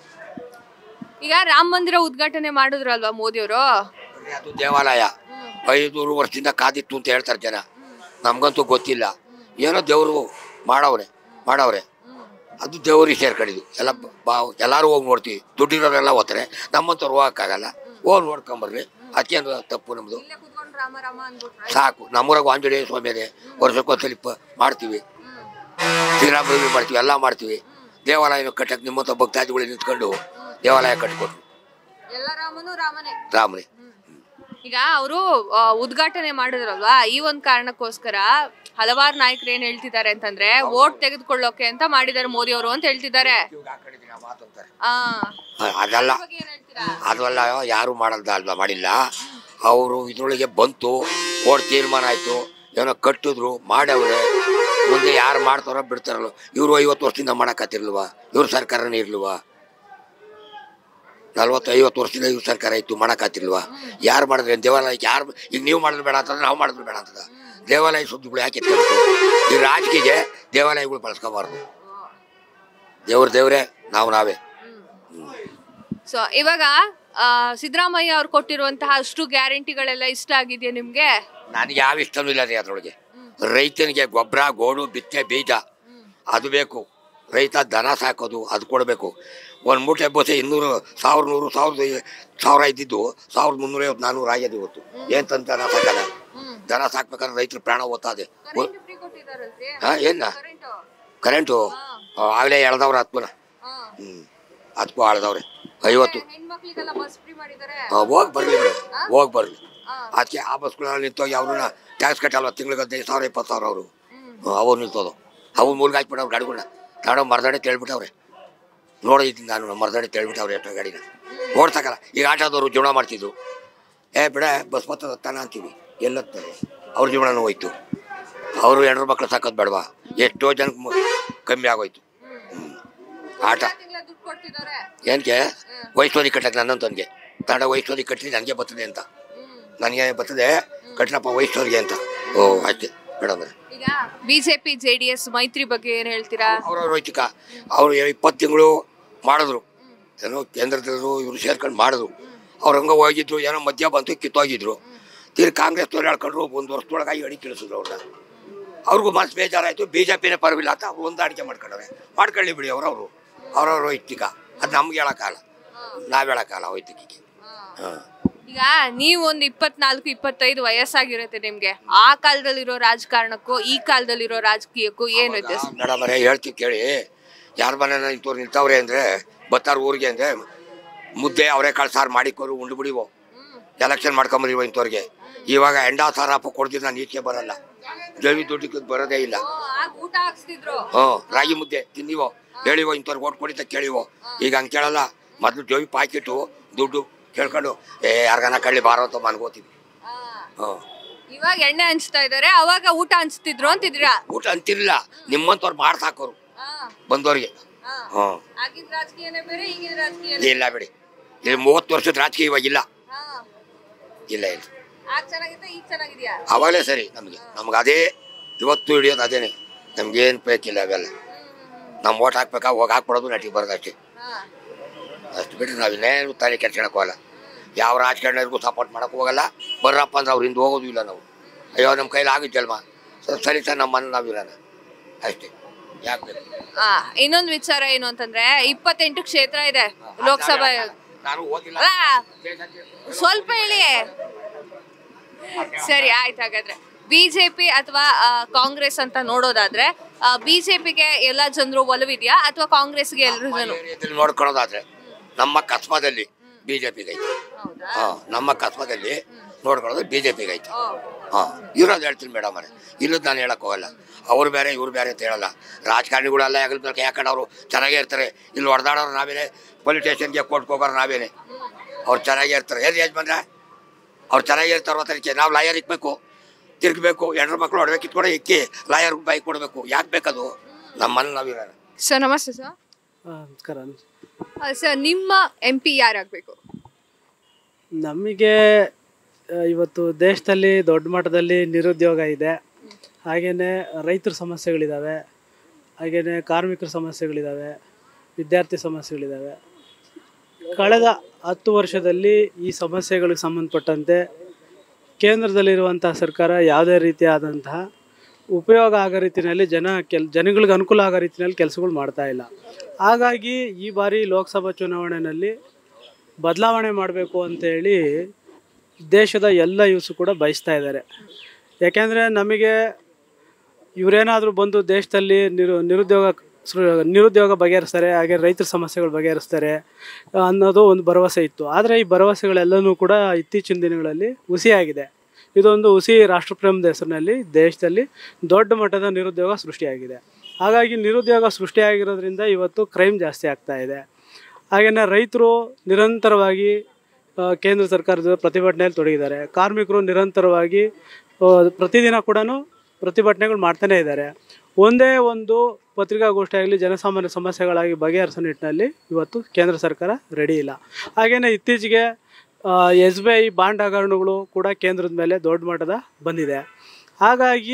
ಈಗ ರಾಮ ಮಂದಿರ ಉದ್ಘಾಟನೆ ಮಾಡಿದ್ರಲ್ವಾ ಮೋದಿ ಅವರು ಅದು ದೇವಾಲಯ ಐನೂರು ವರ್ಷದಿಂದ ಕಾದಿತ್ತು ಅಂತ ಹೇಳ್ತಾರೆ ಜನ ನಮಗಂತೂ ಗೊತ್ತಿಲ್ಲ ಏನೋ ದೇವರು ಮಾಡವ್ರೆ ಮಾಡವ್ರೆ ಅದು ದೇವ್ರಿಗೆ ಸೇರ್ಕೊಂಡಿದ್ದು ಎಲ್ಲ ಬಾ ಎಲ್ಲರೂ ಹೋಗಿ ನೋಡ್ತೀವಿ ದುಡ್ಡಿರೋರೆಲ್ಲ ಓದ್ತಾರೆ ನಮ್ಮಂಥವ್ರು ಹೋಗೋಕ್ಕಾಗಲ್ಲ ಹೋಗಿ ನೋಡ್ಕೊಂಬರ್ರಿ ಅದಕ್ಕೇನು ತಪ್ಪು ನಮ್ಮದು ರಾಮ ರಾಮ ಅನ್ಬಿಟ್ರೆ ಸಾಕು ನಮ್ಮೂರಾಗ ಆಂಜನೇಯ ಸ್ವಾಮಿ ಇದೆ ವರ್ಷಕ್ಕೊಂದ್ಸಲಿ ಪ ಮಾಡ್ತೀವಿ ಶ್ರೀರಾಮನವಮಿ ಮಾಡ್ತೀವಿ ಎಲ್ಲ ಮಾಡ್ತೀವಿ ದೇವಾಲಯನ ಕಟ್ಟಕ್ಕೆ ನಿಮ್ಮಂಥ ಭಕ್ತಾದಿಗಳು ನಿಂತ್ಕೊಂಡು ದೇವಾಲಯ ಕಟ್ಕೊಟ್ರು ಎಲ್ಲ ರಾಮನು ರಾಮನೇ ರಾಮನೇ ಈಗ ಅವರು ಉದ್ಘಾಟನೆ ಮಾಡಿದ್ರಲ್ವಾ ಈ ಒಂದ್ ಕಾರಣಕ್ಕೋಸ್ಕರ ಹಲವಾರು ನಾಯಕರು ಏನ್ ಹೇಳ್ತಿದ್ದಾರೆ ಅಂತಂದ್ರೆ ವೋಟ್ ತೆಗೆದುಕೊಳ್ಳೋಕೆ ಅಂತ ಮಾಡಿದ್ದಾರೆ ಮೋದಿ ಅವರು ಅಂತ ಹೇಳ್ತಿದ್ದಾರೆ ಆ ಅ- ಅದಲ್ಲ ಬಗ್ಗೆ ಏನ್ ಹೇಳ್ತೀರಾ ಅದಲ್ಲ ಯಾರು ಮಾಡಲ್ದ ಅಲ್ವಾ ಮಾಡಿಲ್ಲ ಅವರು ಇದ್ರೊಳಗೆ ಬಂತು ಓಡ್ ತೀರ್ಮಾನ ಆಯಿತು ಏನೋ ಕಟ್ಟಿದ್ರು ಮಾಡವ್ರೆ ಮುಂದೆ ಯಾರು ಮಾಡ್ತಾರೋ ಬಿಡ್ತಾರಲ್ಲ ಇವರು ಐವತ್ತು ವರ್ಷದಿಂದ ಮಾಡಕತ್ತಿರ್ಲ್ವಾ ಇವ್ರ ಸರ್ಕಾರನೇ ಇರ್ಲ್ವಾ ನಲ್ವತ್ತು ಐವತ್ತು ವರ್ಷದಿಂದ ಇವ್ರ ಸರ್ಕಾರ ಇತ್ತು ಮಾಡಕತ್ತಿಲ್ವಾ ಯಾರು ಮಾಡಿದ್ರೆ ದೇವಾಲಯಕ್ಕೆ ಯಾರು ಈಗ ನೀವು ಮಾಡಿದ್ರು ಬೇಡ ಅಂತಂದ್ರೆ ನಾವು ಮಾಡಿದ್ರು ಬೇಡ ಅಂತದ ದೇವಾಲಯ ಸುದ್ದಿಗಳು ಯಾಕೆ ಎತ್ಕೊಬೇಕು ಈ ರಾಜಕೀಯಗೆ ದೇವಾಲಯಗಳು ಬಳಸ್ಕೋಬಾರ್ದು ದೇವ್ರ ದೇವ್ರೆ ನಾವು ನಾವೇ ಸೊ ಇವಾಗ ಆ, ಸಿದ್ದರಾಮಯ್ಯ ಅವ್ರು ಕೊಟ್ಟಿರುವಂತಹ ಅಷ್ಟು ಗ್ಯಾರಂಟಿಗಳೆಲ್ಲ ಇಷ್ಟ ಆಗಿದೆಯಾ ನಿಮ್ಗೆ ನನಗೆ ಯಾವ ಇಷ್ಟನೂ ಇಲ್ಲ ರೀ ಅದರೊಳಗೆ ರೈತನಿಗೆ ಗೊಬ್ಬರ ಗೋಡು ಬಿತ್ತೆ ಬೀಜ ಅದು ಬೇಕು ರೈತ ದನ ಸಾಕೋದು ಅದು ಕೊಡಬೇಕು ಒಂದು ಮೂಟೆ ಬೋಸೆ ಇನ್ನೂರು ಸಾವಿರ ನೂರು ಸಾವಿರದ ಐ- ಸಾವಿರ ಇದ್ದಿದ್ದು ಸಾವಿರದ ಮುನ್ನೂರೈವತ್ತು ನಾನ್ನೂರು ಆಗ್ಯದ ಇವತ್ತು ಏನು ತಂದು ದನ ಸಾಕಲ್ಲ ದನ ಸಾಕ್ಬೇಕಾದ್ರೆ ರೈತರ ಪ್ರಾಣ ಓದ್ತದೆ ಹಾಂ ಏನ ಕರೆಂಟು ಆಗಲೇ ಎಳ್ದವ್ರೆ ಹತ್ಮನ ಹ್ಞೂ ಹತ್ಕೋ ಆಳ್ದವ್ರೆ ಐವತ್ತು ಹೆಣ್ಮಕ್ಳಿಗೆಲ್ಲ ಬಸ್ ಫ್ರೀ ಮಾಡಿದ್ದಾರೆ ಹೋಗಿ ಬರಲಿ ಬಿಡಿ ಹೋಗಿ ಬರಲಿ ಅದಕ್ಕೆ ಆ ಬಸ್ಗಳಲ್ಲಿ ನಿಂತೋಗಿ ಅವ್ರನ್ನ ಟ್ಯಾಕ್ಸ್ ಕಟ್ಟಲ್ವ ತಿಂಗಳಿಗೆ ಹದಿನೈದು ಸಾವಿರ ಇಪ್ಪತ್ತು ಸಾವಿರ ಅವರು ಅವ್ರು ನಿಂತೋದು ಅವ್ರು ಮೂಲ್ಗೆ ಹಾಕ್ಬಿಟ್ಟವ್ರು ಗಾಡಿಗಳನ್ನ ನಾಡೋ ಮರದಡೆ ತೇಳ್ಬಿಟ್ಟವ್ರೆ ನೋಡಿದ್ದೀನಿ ನಾನು ಮರದಡೆ ತೇಳ್ಬಿಟ್ಟವ್ರೆ ಎಷ್ಟೋ ಗಾಡಿನ ಓಡ್ಸಕ್ಕಲ್ಲ ಈಗ ಆಟೋದವರು ಜೀವನ ಮಾಡ್ತಿದ್ರು ಏ ಬಿಡ ಬಸ್ ಬರ್ತದ ತಾನ ಅಂತೀವಿ ಎಲ್ಲತ್ತಾರೆ ಅವ್ರ ಜೀವನನೂ ಹೋಯ್ತು ಅವರು ಹೆಣ್ಣು ಮಕ್ಳು ಸಾಕೋದು ಬೇಡವಾ ಎಷ್ಟೋ ಜನಕ್ಕೆ ಮು- ಕಮ್ಮಿ ಆಗೋಯ್ತು ಹ್ಮ್. ಆಟ ದುಡ್ಡು ಕೊಡ್ತಿದ್ದಾರೆ ಏನಕ್ಕೆ ವಯಸ್ಸೋದಿ ಕಟ್ಟಕ್ಕೆ ನನ್ನಂತವನಿಗೆ ಕನ್ನಡ ವಯಸ್ಸೋದಿ ಕಟ್ಟಲಿ ನನಗೆ ಬರ್ತದೆ ಅಂತ ನನಗೆ ಬರ್ತದೆ ಕಟ್ಟಣಪ್ಪ ವಯಸ್ಸೋರಿಗೆ ಅಂತ ಓ ಅಷ್ಟೇ ಮೇಡಮ್ ಈಗ ಬಿಜೆಪಿ ಜೆಡಿಎಸ್ ಮೈತ್ರಿ ಬಗ್ಗೆ ಏನ್ ಹೇಳ್ತೀರಾ ಅವ್ರವ್ರ ವೈತಿಕ ಅವರು ಇಪ್ಪತ್ತು ತಿಂಗಳು ಮಾಡಿದ್ರು ಏನೋ ಕೇಂದ್ರದವರು ಇವರು ಸೇರ್ಕೊಂಡು ಮಾಡಿದ್ರು ಅವ್ರು ಹಂಗೆ ಹೋಗಿದ್ರು ಏನೋ ಮಧ್ಯ ಬಂತು ಕಿತ್ತೋಗಿದ್ರು ತೀರ್ ಕಾಂಗ್ರೆಸ್ನವ್ರು ಹೇಳ್ಕೊಂಡ್ರು ಒಂದು ವರ್ಷದೊಳಗಾಗಿ ಅಡಿ ತಿಳಿಸಿದ್ರು ಅವ್ರನ್ನ ಅವ್ರಿಗೂ ಮನಸ್ಸು ಬೇಜಾರಾಯಿತು ಬಿ ಜೆ ಪಿನೇ ಪರವಿಲ್ಲ ಅಂತ ಅವ್ರು ಹೊಂದಾಣಿಕೆ ಮಾಡ್ಕೊಂಡವ್ರೆ ಮಾಡ್ಕೊಳ್ಳಿ ಬಿಡಿ ಅವ್ರವರು ಅವ್ರವ್ರ ವೈಯಕ್ತಿಕ ಅದು ನಮ್ಗೆ ಹೇಳೋಕ್ಕಾಗಲ್ಲ ನಾವು ಹೇಳೋಕ್ಕಾಗಲ್ಲ ವೈಯಕ್ತಿಕ ಹಾಂ ಈಗ ನೀವು ಒಂದು ಇಪ್ಪತ್ನಾಲ್ಕು ಇಪ್ಪತ್ತೈದು ವಯಸ್ಸಾಗಿರುತ್ತೆ ನಿಮ್ಗೆ ಆ ಕಾಲದಲ್ಲಿರೋ ರಾಜಕಾರಣಕ್ಕೂ ಈ ಕಾಲದಲ್ಲಿರೋ ರಾಜಕೀಯಕ್ಕೂ ಏನ್ ವ್ಯತ್ಯಾಸ ಮೇಡಮ್ ಅವರೇ ಹೇಳ್ತೀವಿ ಕೇಳಿ ಯಾರ ಮನೆ ಇಂಥವ್ರು ನಿಂತವ್ರೆ ಅಂದರೆ ಬತ್ತಾರ ಊರಿಗೆ ಅಂದರೆ ಮುದ್ದೆ ಅವರೆಕಾಳು ಸಾರು ಮಾಡಿಕೊರು ಉಂಡು ಬಿಡಿವೋ ಎಲೆಕ್ಷನ್ ಮಾಡ್ಕೊಂಬರಿವೋ ಇಂಥವ್ರಿಗೆ ಇವಾಗ ಎಂಡಾ ಸಾರ ಹಾಕೋ ಕೊಡ್ದಿದ್ದು ನಾನು ಈಚೆ ಬರಲ್ಲ ಜವಿ ದುಡ್ಡಿಗೆ ಬರೋದೇ ಇಲ್ಲ ಊಟ ಹಾಕ್ಸ್ತಿದ್ರು ಹ್ಞೂ ರಾಗಿ ಮುದ್ದೆ ತಿಂದಿವೋ ಹೇಳಿವೋ ಇಂಥವ್ರಿಗೆ ಓಟ್ ಕೊಡಿತ ಕೇಳಿವೋ ಈಗ ಹಂಗೆ ಕೇಳಲ್ಲ ಮೊದಲು ಜೋವಿ ಪಾಕಿಟ್ಟು ದುಡ್ಡು ಕೇಳ್ಕೊಂಡು ಏ ಯಾರಿಗಾನ ಕಳ್ಳಿ ಬಾರೋ ಅಂತ ಮನ್ಕೋತೀವಿ ಹ್ಞೂ ಇವಾಗ ಎಣ್ಣೆ ಹಂಚ್ತಾ ಇದಾರೆ ಅವಾಗ ಊಟ ಹಂಚ್ತಿದ್ರು ಅಂತಿದ್ದೀರಾ ಊಟ ಅಂತಿರಲಿಲ್ಲ ನಿಮ್ಮಂಥವ್ರು ಮಾಡ್ಸಾಕೋರು ಬಂದವ್ರಿಗೆ ಹಾ. ಹ್ಞೂ ಆಗಿದ್ ರಾಜಕೀಯನೇ ಬೇರೆ ಈಗಿನ ರಾಜಕೀಯನೇ ಇಲ್ಲ ಬಿಡಿ ಇದು ಮೂವತ್ತು ವರ್ಷದ ರಾಜಕೀಯ ಇವಾಗಿಲ್ಲ ಹಾ ಇಲ್ಲ ಇಲ್ಲ ಆಗ ಚೆನ್ನಾಗಿತ್ತ ಈಗ ಚೆನ್ನಾಗಿದ್ಯಾ ಅವಾಗಲೇ ಸರಿ ನಮಗೆ ನಮ್ಗೆ ಅದೇ ಇವತ್ತು ಹಿಡಿಯೋದು ಅದೇನೆ ನಮ್ಗೇನು ಬೇಕಿಲ್ಲ ಅವೆಲ್ಲ ನಮ್ಮ ಓಟ್ ಹಾಕ್ಬೇಕಾ ಹೋಗಿ ಹಾಕ್ಬಿಡೋದು ನಟಿಗೆ ಬರೋದು ಅಷ್ಟೇ ಹಾ ಅಷ್ಟು ಬಿಟ್ಟರೆ ನಾವು ಇನ್ನೇನು ತಲೆ ಕೆಡ್ಸ್ಕೊಳಕ್ಕೆ ಹೋಗಲ್ಲ ಯಾವ ರಾಜಕಾರಣಿಗೂ ಸಪೋರ್ಟ್ ಮಾಡೋಕೆ ಹೋಗಲ್ಲ ಬರ್ರಪ್ಪ ಅಂದ್ರೆ ಅವ್ರಿಂದ ಹೋಗೋದು ಇಲ್ಲ ನಾವು ಅಯ್ಯೋ ನಮ್ಮ ಕೈಲಿ ಆಗಿದ್ದಲ್ಮ ಸರಿ ಸರ್ ನಮ್ಮ ಮನೆ ನಾವಿರೋಣ ಅಷ್ಟೇ ಯಾಕೆ ಬೇಕು ಆ ಇನ್ನೊಂದು ವಿಚಾರ ಏನು ಅಂತಂದ್ರೆ ಇಪ್ಪತ್ತೆಂಟು ಕ್ಷೇತ್ರ ಇದೆ ಲೋಕಸಭಾ ನಾನು ಓದಿಲ್ಲ ಅಲ್ಲ ಸ್ವಲ್ಪ ಹೇಳಿ ಸರಿ ಆಯ್ತು ಹಾಗಾದ್ರೆ ಬಿಜೆಪಿ ಅಥವಾ ಕಾಂಗ್ರೆಸ್ ಅಂತ ನೋಡೋದಾದ್ರೆ ಬಿಜೆಪಿಗೆ ಎಲ್ಲಾ ಜನರು ಒಲವಿದ್ಯಾ ಅಥವಾ ಕಾಂಗ್ರೆಸ್ಗೆ ಎಲ್ಲರೂ ಜನ ಏರಿಯಾದಲ್ಲಿ ನೋಡ್ಕೊಳ್ಳೋದಾದ್ರೆ ನಮ್ಮ ಕಸ್ಬದಲ್ಲಿ ಬಿ ಜೆ ಪಿಗೆ ಐತೆ ಹೌದಾ ಹಾಂ ನಮ್ಮ ಕಸ್ಬದಲ್ಲಿ ನೋಡ್ಕೊಳ್ಳೋದು ಬಿ ಜೆ ಪಿಗೆ ಐತೆ ಓ, ಹಾಂ ಇರೋದು ಹೇಳ್ತೀನಿ ಮೇಡಮ್ ಅವರೇ ಇಲ್ಲದ ನಾನು ಹೇಳಕ್ ಹೋಗಲ್ಲ ಅವ್ರು ಬೇರೆ ಇವ್ರು ಬೇರೆ ಅಂತ ಹೇಳಲ್ಲ ರಾಜಕಾರಣಿಗಳೆಲ್ಲ ಯಾಕೆ ಯಾಕಂದ್ರೆ ಅವರು ಚೆನ್ನಾಗೇ ಇರ್ತಾರೆ ಇಲ್ಲಿ ಹೊಡೆದಾಡೋರು ನಾವೇನೆ ಪೊಲೀಸ್ ಸ್ಟೇಷನ್ಗೆ ಕೋರ್ಟ್ಗೆ ಹೋಗೋರು ನಾವೇನೆ ಅವ್ರು ಚೆನ್ನಾಗೇ ಇರ್ತಾರೆ ಏನು ಯಜಮಾನ್ರ ಅವ್ರು ಚೆನ್ನಾಗೇ ಇರ್ತಾರೆ ಅದಕ್ಕೆ ನಾವು ಲಾಯರ್ ಇಕ್ಬೇಕು ತಿರ್ಗಬೇಕು ಹೆಣ್ರ ಮಕ್ಳು ಹೊಡ್ಬೇಕು ಕಿತ್ಕೊಂಡು ಇಕ್ಕಿ ಲಾಯರ್ ಬೈಕ್ ಕೊಡಬೇಕು ಯಾಕೆ ಬೇಕದು ನಮ್ಮ ಮನೆ ನಾವಿರೋಣ ಸರ್ ನಮಸ್ತೆ ಸರ್ ಆ, ನಮಸ್ಕಾರ ಆ, ಸರ್ ನಿಮ್ಮ ಎಂ ಪಿ ಯಾರಾಗಬೇಕು ನಮಗೆ ಆ, ಇವತ್ತು ದೇಶದಲ್ಲಿ ದೊಡ್ಡ ಮಟ್ಟದಲ್ಲಿ ನಿರುದ್ಯೋಗ ಇದೆ ಹಾಗೆಯೇ ರೈತರ ಸಮಸ್ಯೆಗಳಿದ್ದಾವೆ ಹಾಗೆಯೇ ಕಾರ್ಮಿಕರ ಸಮಸ್ಯೆಗಳಿದ್ದಾವೆ ವಿದ್ಯಾರ್ಥಿ ಸಮಸ್ಯೆಗಳಿದ್ದಾವೆ ಕಳೆದ ಹತ್ತು ವರ್ಷದಲ್ಲಿ ಈ ಸಮಸ್ಯೆಗಳಿಗೆ ಸಂಬಂಧಪಟ್ಟಂತೆ ಕೇಂದ್ರದಲ್ಲಿರುವಂಥ ಸರ್ಕಾರ ಯಾವುದೇ ರೀತಿಯಾದಂತಹ ಉಪಯೋಗ ಆಗೋ ರೀತಿಯಲ್ಲಿ ಜನ ಕೆಲ್ ಜನಗಳಿಗೆ ಅನುಕೂಲ ಆಗೋ ರೀತಿಯಲ್ಲಿ ಕೆಲಸಗಳು ಮಾಡ್ತಾ ಇಲ್ಲ ಹಾಗಾಗಿ ಈ ಬಾರಿ ಲೋಕಸಭಾ ಚುನಾವಣೆಯಲ್ಲಿ ಬದಲಾವಣೆ ಮಾಡಬೇಕು ಅಂತೇಳಿ ದೇಶದ ಎಲ್ಲ ಯೂಸು ಕೂಡ ಬಯಸ್ತಾ ಇದ್ದಾರೆ ಯಾಕೆಂದರೆ ನಮಗೆ ಇವರೇನಾದರೂ ಬಂದು ದೇಶದಲ್ಲಿ ನಿರು ನಿರುದ್ಯೋಗ ಸೃ ನಿರುದ್ಯೋಗ ಬಗೆಹರಿಸ್ತಾರೆ ಹಾಗೆ ರೈತರ ಸಮಸ್ಯೆಗಳು ಬಗೆಹರಿಸ್ತಾರೆ ಆ, ಅನ್ನೋದು ಒಂದು ಭರವಸೆ ಇತ್ತು ಆದರೆ ಈ ಭರವಸೆಗಳೆಲ್ಲನೂ ಕೂಡ ಇತ್ತೀಚಿನ ದಿನಗಳಲ್ಲಿ ಹುಸಿಯಾಗಿದೆ ಇದೊಂದು ಹುಸಿ ರಾಷ್ಟ್ರಪ್ರೇಮದ ಹೆಸರಿನಲ್ಲಿ ದೇಶದಲ್ಲಿ ದೊಡ್ಡ ಮಟ್ಟದ ನಿರುದ್ಯೋಗ ಸೃಷ್ಟಿಯಾಗಿದೆ ಹಾಗಾಗಿ ನಿರುದ್ಯೋಗ ಸೃಷ್ಟಿಯಾಗಿರೋದ್ರಿಂದ ಇವತ್ತು ಕ್ರೈಮ್ ಜಾಸ್ತಿ ಆಗ್ತಾ ಇದೆ ಹಾಗೆಯೇ ರೈತರು ನಿರಂತರವಾಗಿ ಆ, ಕೇಂದ್ರ ಸರ್ಕಾರದ ಪ್ರತಿಭಟನೆಯಲ್ಲಿ ತೊಡಗಿದ್ದಾರೆ ಕಾರ್ಮಿಕರು ನಿರಂತರವಾಗಿ ಆ, ಪ್ರತಿದಿನ ಕೂಡ ಪ್ರತಿಭಟನೆಗಳು ಮಾಡ್ತಾನೆ ಇದ್ದಾರೆ ಒಂದೇ ಒಂದು ಪತ್ರಿಕಾಗೋಷ್ಠಿ ಆಗಲಿ ಜನಸಾಮಾನ್ಯ ಸಮಸ್ಯೆಗಳಾಗಿ ಬಗೆಹರಿಸೋ ನಿಟ್ಟಿನಲ್ಲಿ ಇವತ್ತು ಕೇಂದ್ರ ಸರ್ಕಾರ ರೆಡಿ ಇಲ್ಲ ಹಾಗೆಯೇ ಇತ್ತೀಚೆಗೆ ಎಸ್ ಬಿ ಐ ಬಾಂಡ್ ಹಗರಣಗಳು ಕೂಡ ಕೇಂದ್ರದ ಮೇಲೆ ದೊಡ್ಡ ಮಟ್ಟದ ಬಂದಿದೆ ಹಾಗಾಗಿ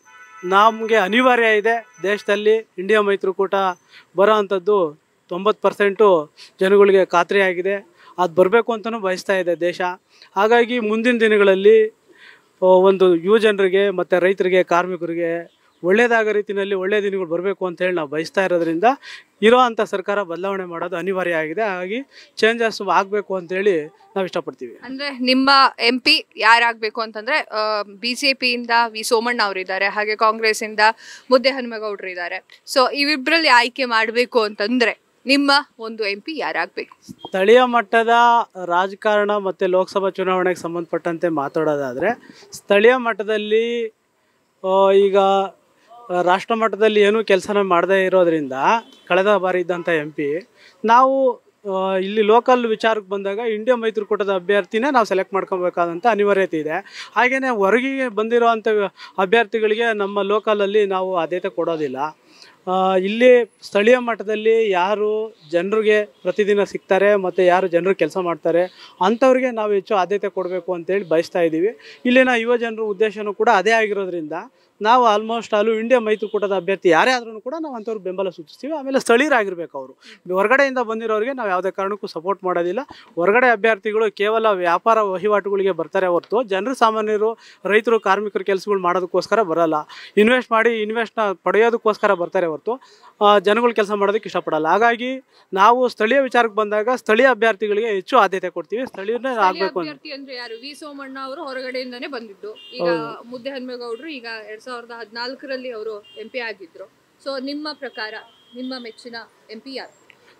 ನಮಗೆ ಅನಿವಾರ್ಯ ಇದೆ ದೇಶದಲ್ಲಿ ಇಂಡಿಯಾ ಮೈತ್ರಿಕೂಟ ಬರೋ ಅಂಥದ್ದು ತೊಂಬತ್ತು ಪರ್ಸೆಂಟು ಜನಗಳಿಗೆ ಖಾತ್ರಿಯಾಗಿದೆ ಅದು ಬರಬೇಕು ಅಂತಲೂ ಬಯಸ್ತಾ ಇದೆ ದೇಶ ಹಾಗಾಗಿ ಮುಂದಿನ ದಿನಗಳಲ್ಲಿ ಆ, ಒಂದು ಯುವ ಜನರಿಗೆ ಮತ್ತು ರೈತರಿಗೆ ಕಾರ್ಮಿಕರಿಗೆ ಒಳ್ಳೆಯದಾಗೋ ರೀತಿಯಲ್ಲಿ ಒಳ್ಳೆಯ ದಿನಗಳು ಬರಬೇಕು ಅಂತೇಳಿ ನಾವು ಬಯಸ್ತಾ ಇರೋದ್ರಿಂದ ಇರೋ ಅಂಥ ಸರ್ಕಾರ ಬದಲಾವಣೆ ಮಾಡೋದು ಅನಿವಾರ್ಯ ಆಗಿದೆ ಹಾಗಾಗಿ ಚೇಂಜಸ್ ಆಗಬೇಕು ಅಂತೇಳಿ ನಾವು ಇಷ್ಟಪಡ್ತೀವಿ ಅಂದ್ರೆ ನಿಮ್ಮ ಎಂ ಪಿ ಯಾರಾಗಬೇಕು ಅಂತಂದ್ರೆ ಬಿಜೆಪಿಯಿಂದ ವಿ ಸೋಮಣ್ಣ ಅವರಿದ್ದಾರೆ ಹಾಗೆ ಕಾಂಗ್ರೆಸ್ ಇಂದ ಮುದ್ದೆ ಹನುಮೇಗೌಡರು ಇದ್ದಾರೆ ಸೊ ಇವಿಬ್ರಲ್ಲಿ ಆಯ್ಕೆ ಮಾಡಬೇಕು ಅಂತಂದ್ರೆ ನಿಮ್ಮ ಒಂದು ಎಂ ಪಿ ಯಾರಾಗಬೇಕು ಸ್ಥಳೀಯ ಮಟ್ಟದ ರಾಜಕಾರಣ ಮತ್ತು ಲೋಕಸಭಾ ಚುನಾವಣೆಗೆ ಸಂಬಂಧಪಟ್ಟಂತೆ ಮಾತಾಡೋದಾದರೆ ಸ್ಥಳೀಯ ಮಟ್ಟದಲ್ಲಿ ಆ, ಈಗ ಆ, ರಾಷ್ಟ್ರ ಮಟ್ಟದಲ್ಲಿ ಏನೂ ಕೆಲಸನ ಮಾಡದೇ ಇರೋದ್ರಿಂದ ಕಳೆದ ಬಾರಿ ಇದ್ದಂಥ ಎಂ ಪಿ ನಾವು ಆ, ಇಲ್ಲಿ ಲೋಕಲ್ ವಿಚಾರಕ್ಕೆ ಬಂದಾಗ ಇಂಡಿಯಾ ಮೈತ್ರಿಕೂಟದ ಅಭ್ಯರ್ಥಿನೇ ನಾವು ಸೆಲೆಕ್ಟ್ ಮಾಡ್ಕೊಬೇಕಾದಂಥ ಅನಿವಾರ್ಯತೆ ಇದೆ ಹಾಗೆಯೇ ಹೊರಗಿಗೆ ಬಂದಿರೋವಂಥ ಅಭ್ಯರ್ಥಿಗಳಿಗೆ ನಮ್ಮ ಲೋಕಲಲ್ಲಿ ನಾವು ಆದ್ಯತೆ ಕೊಡೋದಿಲ್ಲ ಆ, ಇಲ್ಲಿ ಸ್ಥಳೀಯ ಮಟ್ಟದಲ್ಲಿ ಯಾರು ಜನರಿಗೆ ಪ್ರತಿದಿನ ಸಿಗ್ತಾರೆ ಮತ್ತು ಯಾರು ಜನರು ಕೆಲಸ ಮಾಡ್ತಾರೆ ಅಂಥವ್ರಿಗೆ ನಾವು ಹೆಚ್ಚು ಆದ್ಯತೆ ಕೊಡಬೇಕು ಅಂತೇಳಿ ಬಯಸ್ತಾ ಇದ್ದೀವಿ ಇಲ್ಲಿನ ಯುವ ಜನರ ಉದ್ದೇಶನೂ ಕೂಡ ಅದೇ ಆಗಿರೋದ್ರಿಂದ ನಾವು ಆಲ್ಮೋಸ್ಟ್ ಅಲ್ಲೂ ಇಂಡಿಯಾ ಮೈತ್ರಿಕೂಟದ ಅಭ್ಯರ್ಥಿ ಯಾರೇ ಆದ್ರೂ ಕೂಡ ನಾವು ಅಂಥವ್ರಿಗೆ ಬೆಂಬಲ ಸೂಚಿಸ್ತೀವಿ ಆಮೇಲೆ ಸ್ಥಳೀಯರಾಗಿರ್ಬೇಕು ಅವರು ಹೊರಗಡೆಯಿಂದ ಬಂದಿರೋರಿಗೆ ನಾವು ಯಾವುದೇ ಕಾರಣಕ್ಕೂ ಸಪೋರ್ಟ್ ಮಾಡೋದಿಲ್ಲ ಹೊರಗಡೆ ಅಭ್ಯರ್ಥಿಗಳು ಕೇವಲ ವ್ಯಾಪಾರ ವಹಿವಾಟುಗಳಿಗೆ ಬರ್ತಾರೆ ಹೊರತು ಜನರು ಸಾಮಾನ್ಯರು ರೈತರು ಕಾರ್ಮಿಕರು ಕೆಲಸಗಳು ಮಾಡೋದಕ್ಕೋಸ್ಕರ ಬರಲ್ಲ ಇನ್ವೆಸ್ಟ್ ಮಾಡಿ ಇನ್ವೆಸ್ಟ್ನ ಪಡೆಯೋದಕ್ಕೋಸ್ಕರ ಬರ್ತಾರೆ ಹೊರತು ಆ, ಜನಗಳು ಕೆಲಸ ಮಾಡೋದಕ್ಕೆ ಇಷ್ಟಪಡಲ್ಲ ಹಾಗಾಗಿ ನಾವು ಸ್ಥಳೀಯ ವಿಚಾರಕ್ಕೆ ಬಂದಾಗ ಸ್ಥಳೀಯ ಅಭ್ಯರ್ಥಿಗಳಿಗೆ ಹೆಚ್ಚು ಆದ್ಯತೆ ಕೊಡ್ತೀವಿ ಸ್ಥಳೀಯರನ್ನೇ ಆಗಬೇಕು ಅಂತ ಅಭ್ಯರ್ಥಿ ಅಂದ್ರೆ ಯಾರು ವಿ ಸೋಮಣ್ಣ ಅವರು ಹೊರಗಡೆಯಿಂದಾನೇ ಬಂದಿದ್ದು ಈಗ ಮುದ್ದೆ ಹನುಮೇಗೌಡರು ಈಗ ಎರಡ್ ಸಾವಿರದ ಹದಿನಾಲ್ಕರಲ್ಲಿ ಅವರು ಎಂ ಪಿ ಆಗಿದ್ರು ಸೊ ನಿಮ್ಮ ಪ್ರಕಾರ ನಿಮ್ಮ ಮೆಚ್ಚಿನ ಎಂ ಪಿ ಯಾರು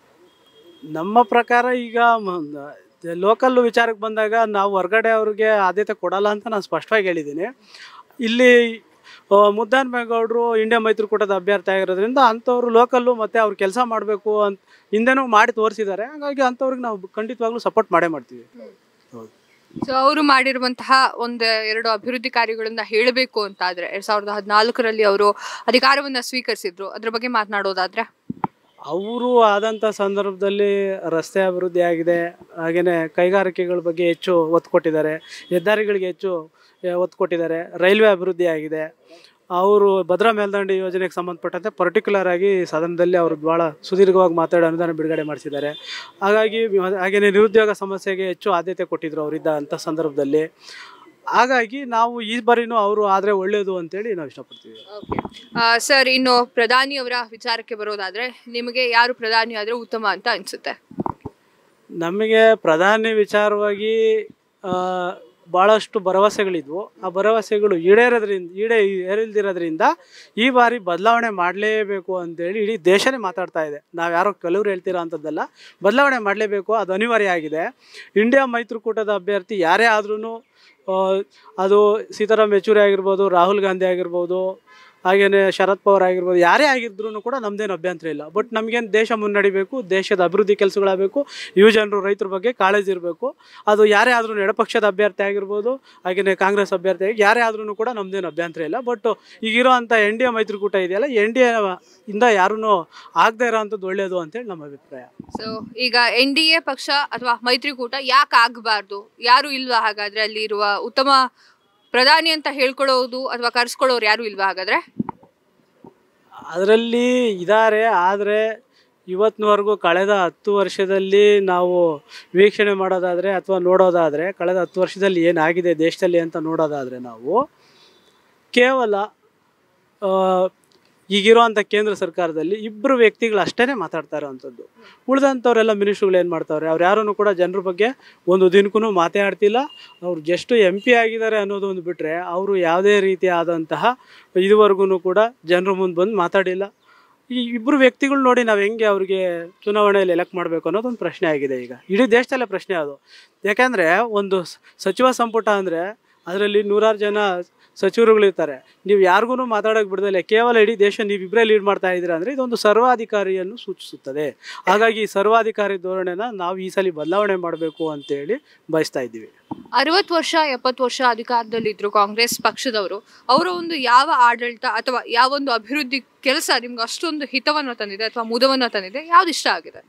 ನಮ್ಮ ಪ್ರಕಾರ ಈಗ ಲೋಕಲ್ ವಿಚಾರಕ್ಕೆ ಬಂದಾಗ ನಾವು ಹೊರಗಡೆ ಅವ್ರಿಗೆ ಆದ್ಯತೆ ಕೊಡಲ್ಲ ಅಂತ ನಾನು ಸ್ಪಷ್ಟವಾಗಿ ಹೇಳಿದ್ದೀನಿ ಇಲ್ಲಿ ಆ, ಮುದ್ದಹನುಮೇಗೌಡರು ಇಂಡಿಯಾ ಮೈತ್ರಿಕೂಟದ ಅಭ್ಯರ್ಥಿ ಆಗಿರೋದ್ರಿಂದ ಅಂಥವ್ರು ಲೋಕಲ್ಲು ಮತ್ತು ಅವ್ರು ಕೆಲಸ ಮಾಡಬೇಕು ಅಂತ ಹಿಂದೆನೂ ಮಾಡಿ ತೋರಿಸಿದ್ದಾರೆ ಹಾಗಾಗಿ ಅಂಥವ್ರಿಗೆ ನಾವು ಖಂಡಿತವಾಗ್ಲೂ ಸಪೋರ್ಟ್ ಮಾಡೇ ಮಾಡ್ತೀವಿ ಹೌದು ಸೊ ಅವರು ಮಾಡಿರುವಂತಹ ಒಂದು ಎರಡು ಅಭಿವೃದ್ಧಿ ಕಾರ್ಯಗಳನ್ನ ಹೇಳಬೇಕು ಅಂತಾದ್ರೆ ಎರಡ್ ಸಾವಿರದ ಹದಿನಾಲ್ಕರಲ್ಲಿ ಅವರು ಅಧಿಕಾರವನ್ನ ಸ್ವೀಕರಿಸಿದ್ರು ಅದ್ರ ಬಗ್ಗೆ ಮಾತನಾಡೋದಾದ್ರೆ ಅವರು ಆದಂಥ ಸಂದರ್ಭದಲ್ಲಿ ರಸ್ತೆ ಅಭಿವೃದ್ಧಿ ಆಗಿದೆ ಹಾಗೆಯೇ ಕೈಗಾರಿಕೆಗಳ ಬಗ್ಗೆ ಹೆಚ್ಚು ಒತ್ತು ಕೊಟ್ಟಿದ್ದಾರೆ ಹೆದ್ದಾರಿಗಳಿಗೆ ಹೆಚ್ಚು ಆ, ಒತ್ತು ಕೊಟ್ಟಿದ್ದಾರೆ ರೈಲ್ವೆ ಅಭಿವೃದ್ಧಿ ಆಗಿದೆ ಅವರು ಭದ್ರಾ ಮೇಲ್ದಂಡೆ ಯೋಜನೆಗೆ ಸಂಬಂಧಪಟ್ಟಂತೆ ಪರ್ಟಿಕ್ಯುಲರ್ ಆಗಿ ಸದನದಲ್ಲಿ ಅವರು ಭಾಳ ಸುದೀರ್ಘವಾಗಿ ಮಾತಾಡಿ ಅನುದಾನ ಬಿಡುಗಡೆ ಮಾಡಿಸಿದ್ದಾರೆ ಹಾಗಾಗಿ ಹಾಗೆಯೇ ನಿರುದ್ಯೋಗ ಸಮಸ್ಯೆಗೆ ಹೆಚ್ಚು ಆದ್ಯತೆ ಕೊಟ್ಟಿದ್ರು ಅವರಿದ್ದ ಅಂಥ ಸಂದರ್ಭದಲ್ಲಿ ಹಾಗಾಗಿ ನಾವು ಈ ಬಾರಿನೂ ಅವರು ಆದರೆ ಒಳ್ಳೆಯದು ಅಂತೇಳಿ ನಾವು ಇಷ್ಟಪಡ್ತೀವಿ ಸರ್ ಇನ್ನು ಪ್ರಧಾನಿಯವರ ವಿಚಾರಕ್ಕೆ ಬರೋದಾದ್ರೆ ನಿಮಗೆ ಯಾರು ಪ್ರಧಾನಿ ಆದ್ರೆ ಉತ್ತಮ ಅಂತ ಅನ್ಸುತ್ತೆ ನಮಗೆ ಪ್ರಧಾನಿ ವಿಚಾರವಾಗಿ ಆ, ಭಾಳಷ್ಟು ಭರವಸೆಗಳಿದ್ವು ಆ ಭರವಸೆಗಳು ಈಡೇರೋದ್ರಿಂದ ಈಡೇ ಏರಿಲ್ದಿರೋದ್ರಿಂದ ಈ ಬಾರಿ ಬದಲಾವಣೆ ಮಾಡಲೇಬೇಕು ಅಂತೇಳಿ ಇಡೀ ದೇಶನೇ ಮಾತಾಡ್ತಾ ಇದೆ ನಾವು ಯಾರೋ ಕೆಲವರು ಹೇಳ್ತಿರೋ ಅಂಥದ್ದಲ್ಲ ಬದಲಾವಣೆ ಮಾಡಲೇಬೇಕು ಅದು ಅನಿವಾರ್ಯ ಆಗಿದೆ ಇಂಡಿಯಾ ಮೈತ್ರಿಕೂಟದ ಅಭ್ಯರ್ಥಿ ಯಾರೇ ಆದ್ರೂ ಅದು ಸೀತಾರಾಮ್ ಯೆಚೂರಿ ಆಗಿರ್ಬೋದು ರಾಹುಲ್ ಗಾಂಧಿ ಆಗಿರ್ಬೋದು ಹಾಗೆಯೇ ಶರದ್ ಪವಾರ್ ಆಗಿರ್ಬೋದು ಯಾರೇ ಆಗಿದ್ರು ಕೂಡ ನಮ್ದೇನು ಅಭ್ಯಂತರ ಇಲ್ಲ ಬಟ್ ನಮಗೇನು ದೇಶ ಮುನ್ನಡಿಬೇಕು ದೇಶದ ಅಭಿವೃದ್ಧಿ ಕೆಲಸಗಳಾಗಬೇಕು ಯುವ ಜನರು ರೈತರ ಬಗ್ಗೆ ಕಾಳಜಿ ಇರಬೇಕು ಅದು ಯಾರೇ ಆದ್ರೂ ಎಡಪಕ್ಷದ ಅಭ್ಯರ್ಥಿ ಆಗಿರ್ಬೋದು ಹಾಗೆಯೇ ಕಾಂಗ್ರೆಸ್ ಅಭ್ಯರ್ಥಿ ಆಗಿ ಯಾರೇ ಆದ್ರೂ ಕೂಡ ನಮ್ದೇನು ಅಭ್ಯಂತರ ಇಲ್ಲ ಬಟ್ ಈಗಿರೋ ಅಂಥ ಎನ್ ಡಿ ಎ ಮೈತ್ರಿಕೂಟ ಇದೆಯಲ್ಲ ಎನ್ ಡಿ ಇಂದ ಯಾರೂ ಆಗದೇ ಇರೋ ಅಂಥದ್ದು ಒಳ್ಳೆಯದು ಅಂತೇಳಿ ನಮ್ಮ ಅಭಿಪ್ರಾಯ ಸೊ ಈಗ ಎನ್ ಡಿ ಎ ಪಕ್ಷ ಅಥವಾ ಮೈತ್ರಿಕೂಟ ಯಾಕೆ ಆಗಬಾರ್ದು ಯಾರು ಇಲ್ವಾ ಹಾಗಾದ್ರೆ ಅಲ್ಲಿ ಇರುವ ಉತ್ತಮ ಪ್ರಧಾನಿ ಅಂತ ಹೇಳ್ಕೊಳ್ಳೋದು ಅಥವಾ ಕರ್ಸ್ಕೊಳ್ಳೋರು ಯಾರು ಇಲ್ವಾ ಹಾಗಾದ್ರೆ ಅದರಲ್ಲಿ ಇದ್ದಾರೆ ಆದರೆ ಇವತ್ತಿನವರೆಗೂ ಕಳೆದ ಹತ್ತು ವರ್ಷದಲ್ಲಿ ನಾವು ವೀಕ್ಷಣೆ ಮಾಡೋದಾದರೆ ಅಥವಾ ನೋಡೋದಾದರೆ ಕಳೆದ ಹತ್ತು ವರ್ಷದಲ್ಲಿ ಏನಾಗಿದೆ ದೇಶದಲ್ಲಿ ಅಂತ ನೋಡೋದಾದರೆ ನಾವು ಕೇವಲ ಆ, ಈಗಿರುವಂಥ ಕೇಂದ್ರ ಸರ್ಕಾರದಲ್ಲಿ ಇಬ್ಬರು ವ್ಯಕ್ತಿಗಳು ಅಷ್ಟೇ ಮಾತಾಡ್ತಾ ಇರೋವಂಥದ್ದು ಉಳಿದಂಥವ್ರೆಲ್ಲ ಮಿನಿಸ್ಟ್ರುಗಳು ಏನು ಮಾಡ್ತಾವ್ರೆ ಅವ್ರು ಯಾರೂ ಕೂಡ ಜನರ ಬಗ್ಗೆ ಒಂದು ದಿನಕ್ಕೂ ಮಾತಾಡ್ತಿಲ್ಲ ಅವ್ರು ಜಸ್ಟ್ ಎಂ ಪಿ ಆಗಿದ್ದಾರೆ ಅನ್ನೋದು ಒಂದು ಬಿಟ್ಟರೆ ಅವರು ಯಾವುದೇ ರೀತಿಯಾದಂತಹ ಇದುವರೆಗೂ ಕೂಡ ಜನರ ಮುಂದೆ ಬಂದು ಮಾತಾಡಿಲ್ಲ ಈ ಇಬ್ಬರು ವ್ಯಕ್ತಿಗಳು ನೋಡಿ ನಾವು ಹೆಂಗೆ ಅವ್ರಿಗೆ ಚುನಾವಣೆಯಲ್ಲಿ ಎಲೆಕ್ಟ್ ಮಾಡಬೇಕು ಅನ್ನೋದೊಂದು ಪ್ರಶ್ನೆ ಆಗಿದೆ ಈಗ ಇಡೀ ದೇಶದಲ್ಲೇ ಪ್ರಶ್ನೆ ಅದು ಯಾಕಂದರೆ ಒಂದು ಸ- ಸಚಿವ ಸಂಪುಟ ಅಂದರೆ ಅದರಲ್ಲಿ ನೂರಾರು ಜನ ಸಚಿವರುಗಳಿರ್ತಾರೆ ನೀವು ಯಾರಿಗೂ ಮಾತಾಡೋಕೆ ಬಿಡದಲ್ಲೇ ಕೇವಲ ಇಡೀ ದೇಶ ನೀವಿಬ್ಬರೇ ಲೀಡ್ ಮಾಡ್ತಾ ಇದ್ದೀರಾ ಅಂದರೆ ಇದೊಂದು ಸರ್ವಾಧಿಕಾರಿಯನ್ನು ಸೂಚಿಸುತ್ತದೆ ಹಾಗಾಗಿ ಈ ಸರ್ವಾಧಿಕಾರಿ ಧೋರಣೆನ ನಾವು ಈ ಸಲ ಬದಲಾವಣೆ ಮಾಡಬೇಕು ಅಂತೇಳಿ ಬಯಸ್ತಾ ಇದ್ದೀವಿ ಅರವತ್ತು ವರ್ಷ ಎಪ್ಪತ್ತು ವರ್ಷ ಅಧಿಕಾರದಲ್ಲಿದ್ರು ಕಾಂಗ್ರೆಸ್ ಪಕ್ಷದವರು ಅವರ ಒಂದು ಯಾವ ಆಡಳಿತ ಅಥವಾ ಯಾವೊಂದು ಅಭಿವೃದ್ಧಿ ಕೆಲಸ ನಿಮ್ಗೆ ಅಷ್ಟೊಂದು ಹಿತವನ್ನು ತಂದಿದೆ ಅಥವಾ ಮುದವನ್ನು ತಂದಿದೆ ಯಾವ್ದು ಇಷ್ಟ ಆಗಿದೆ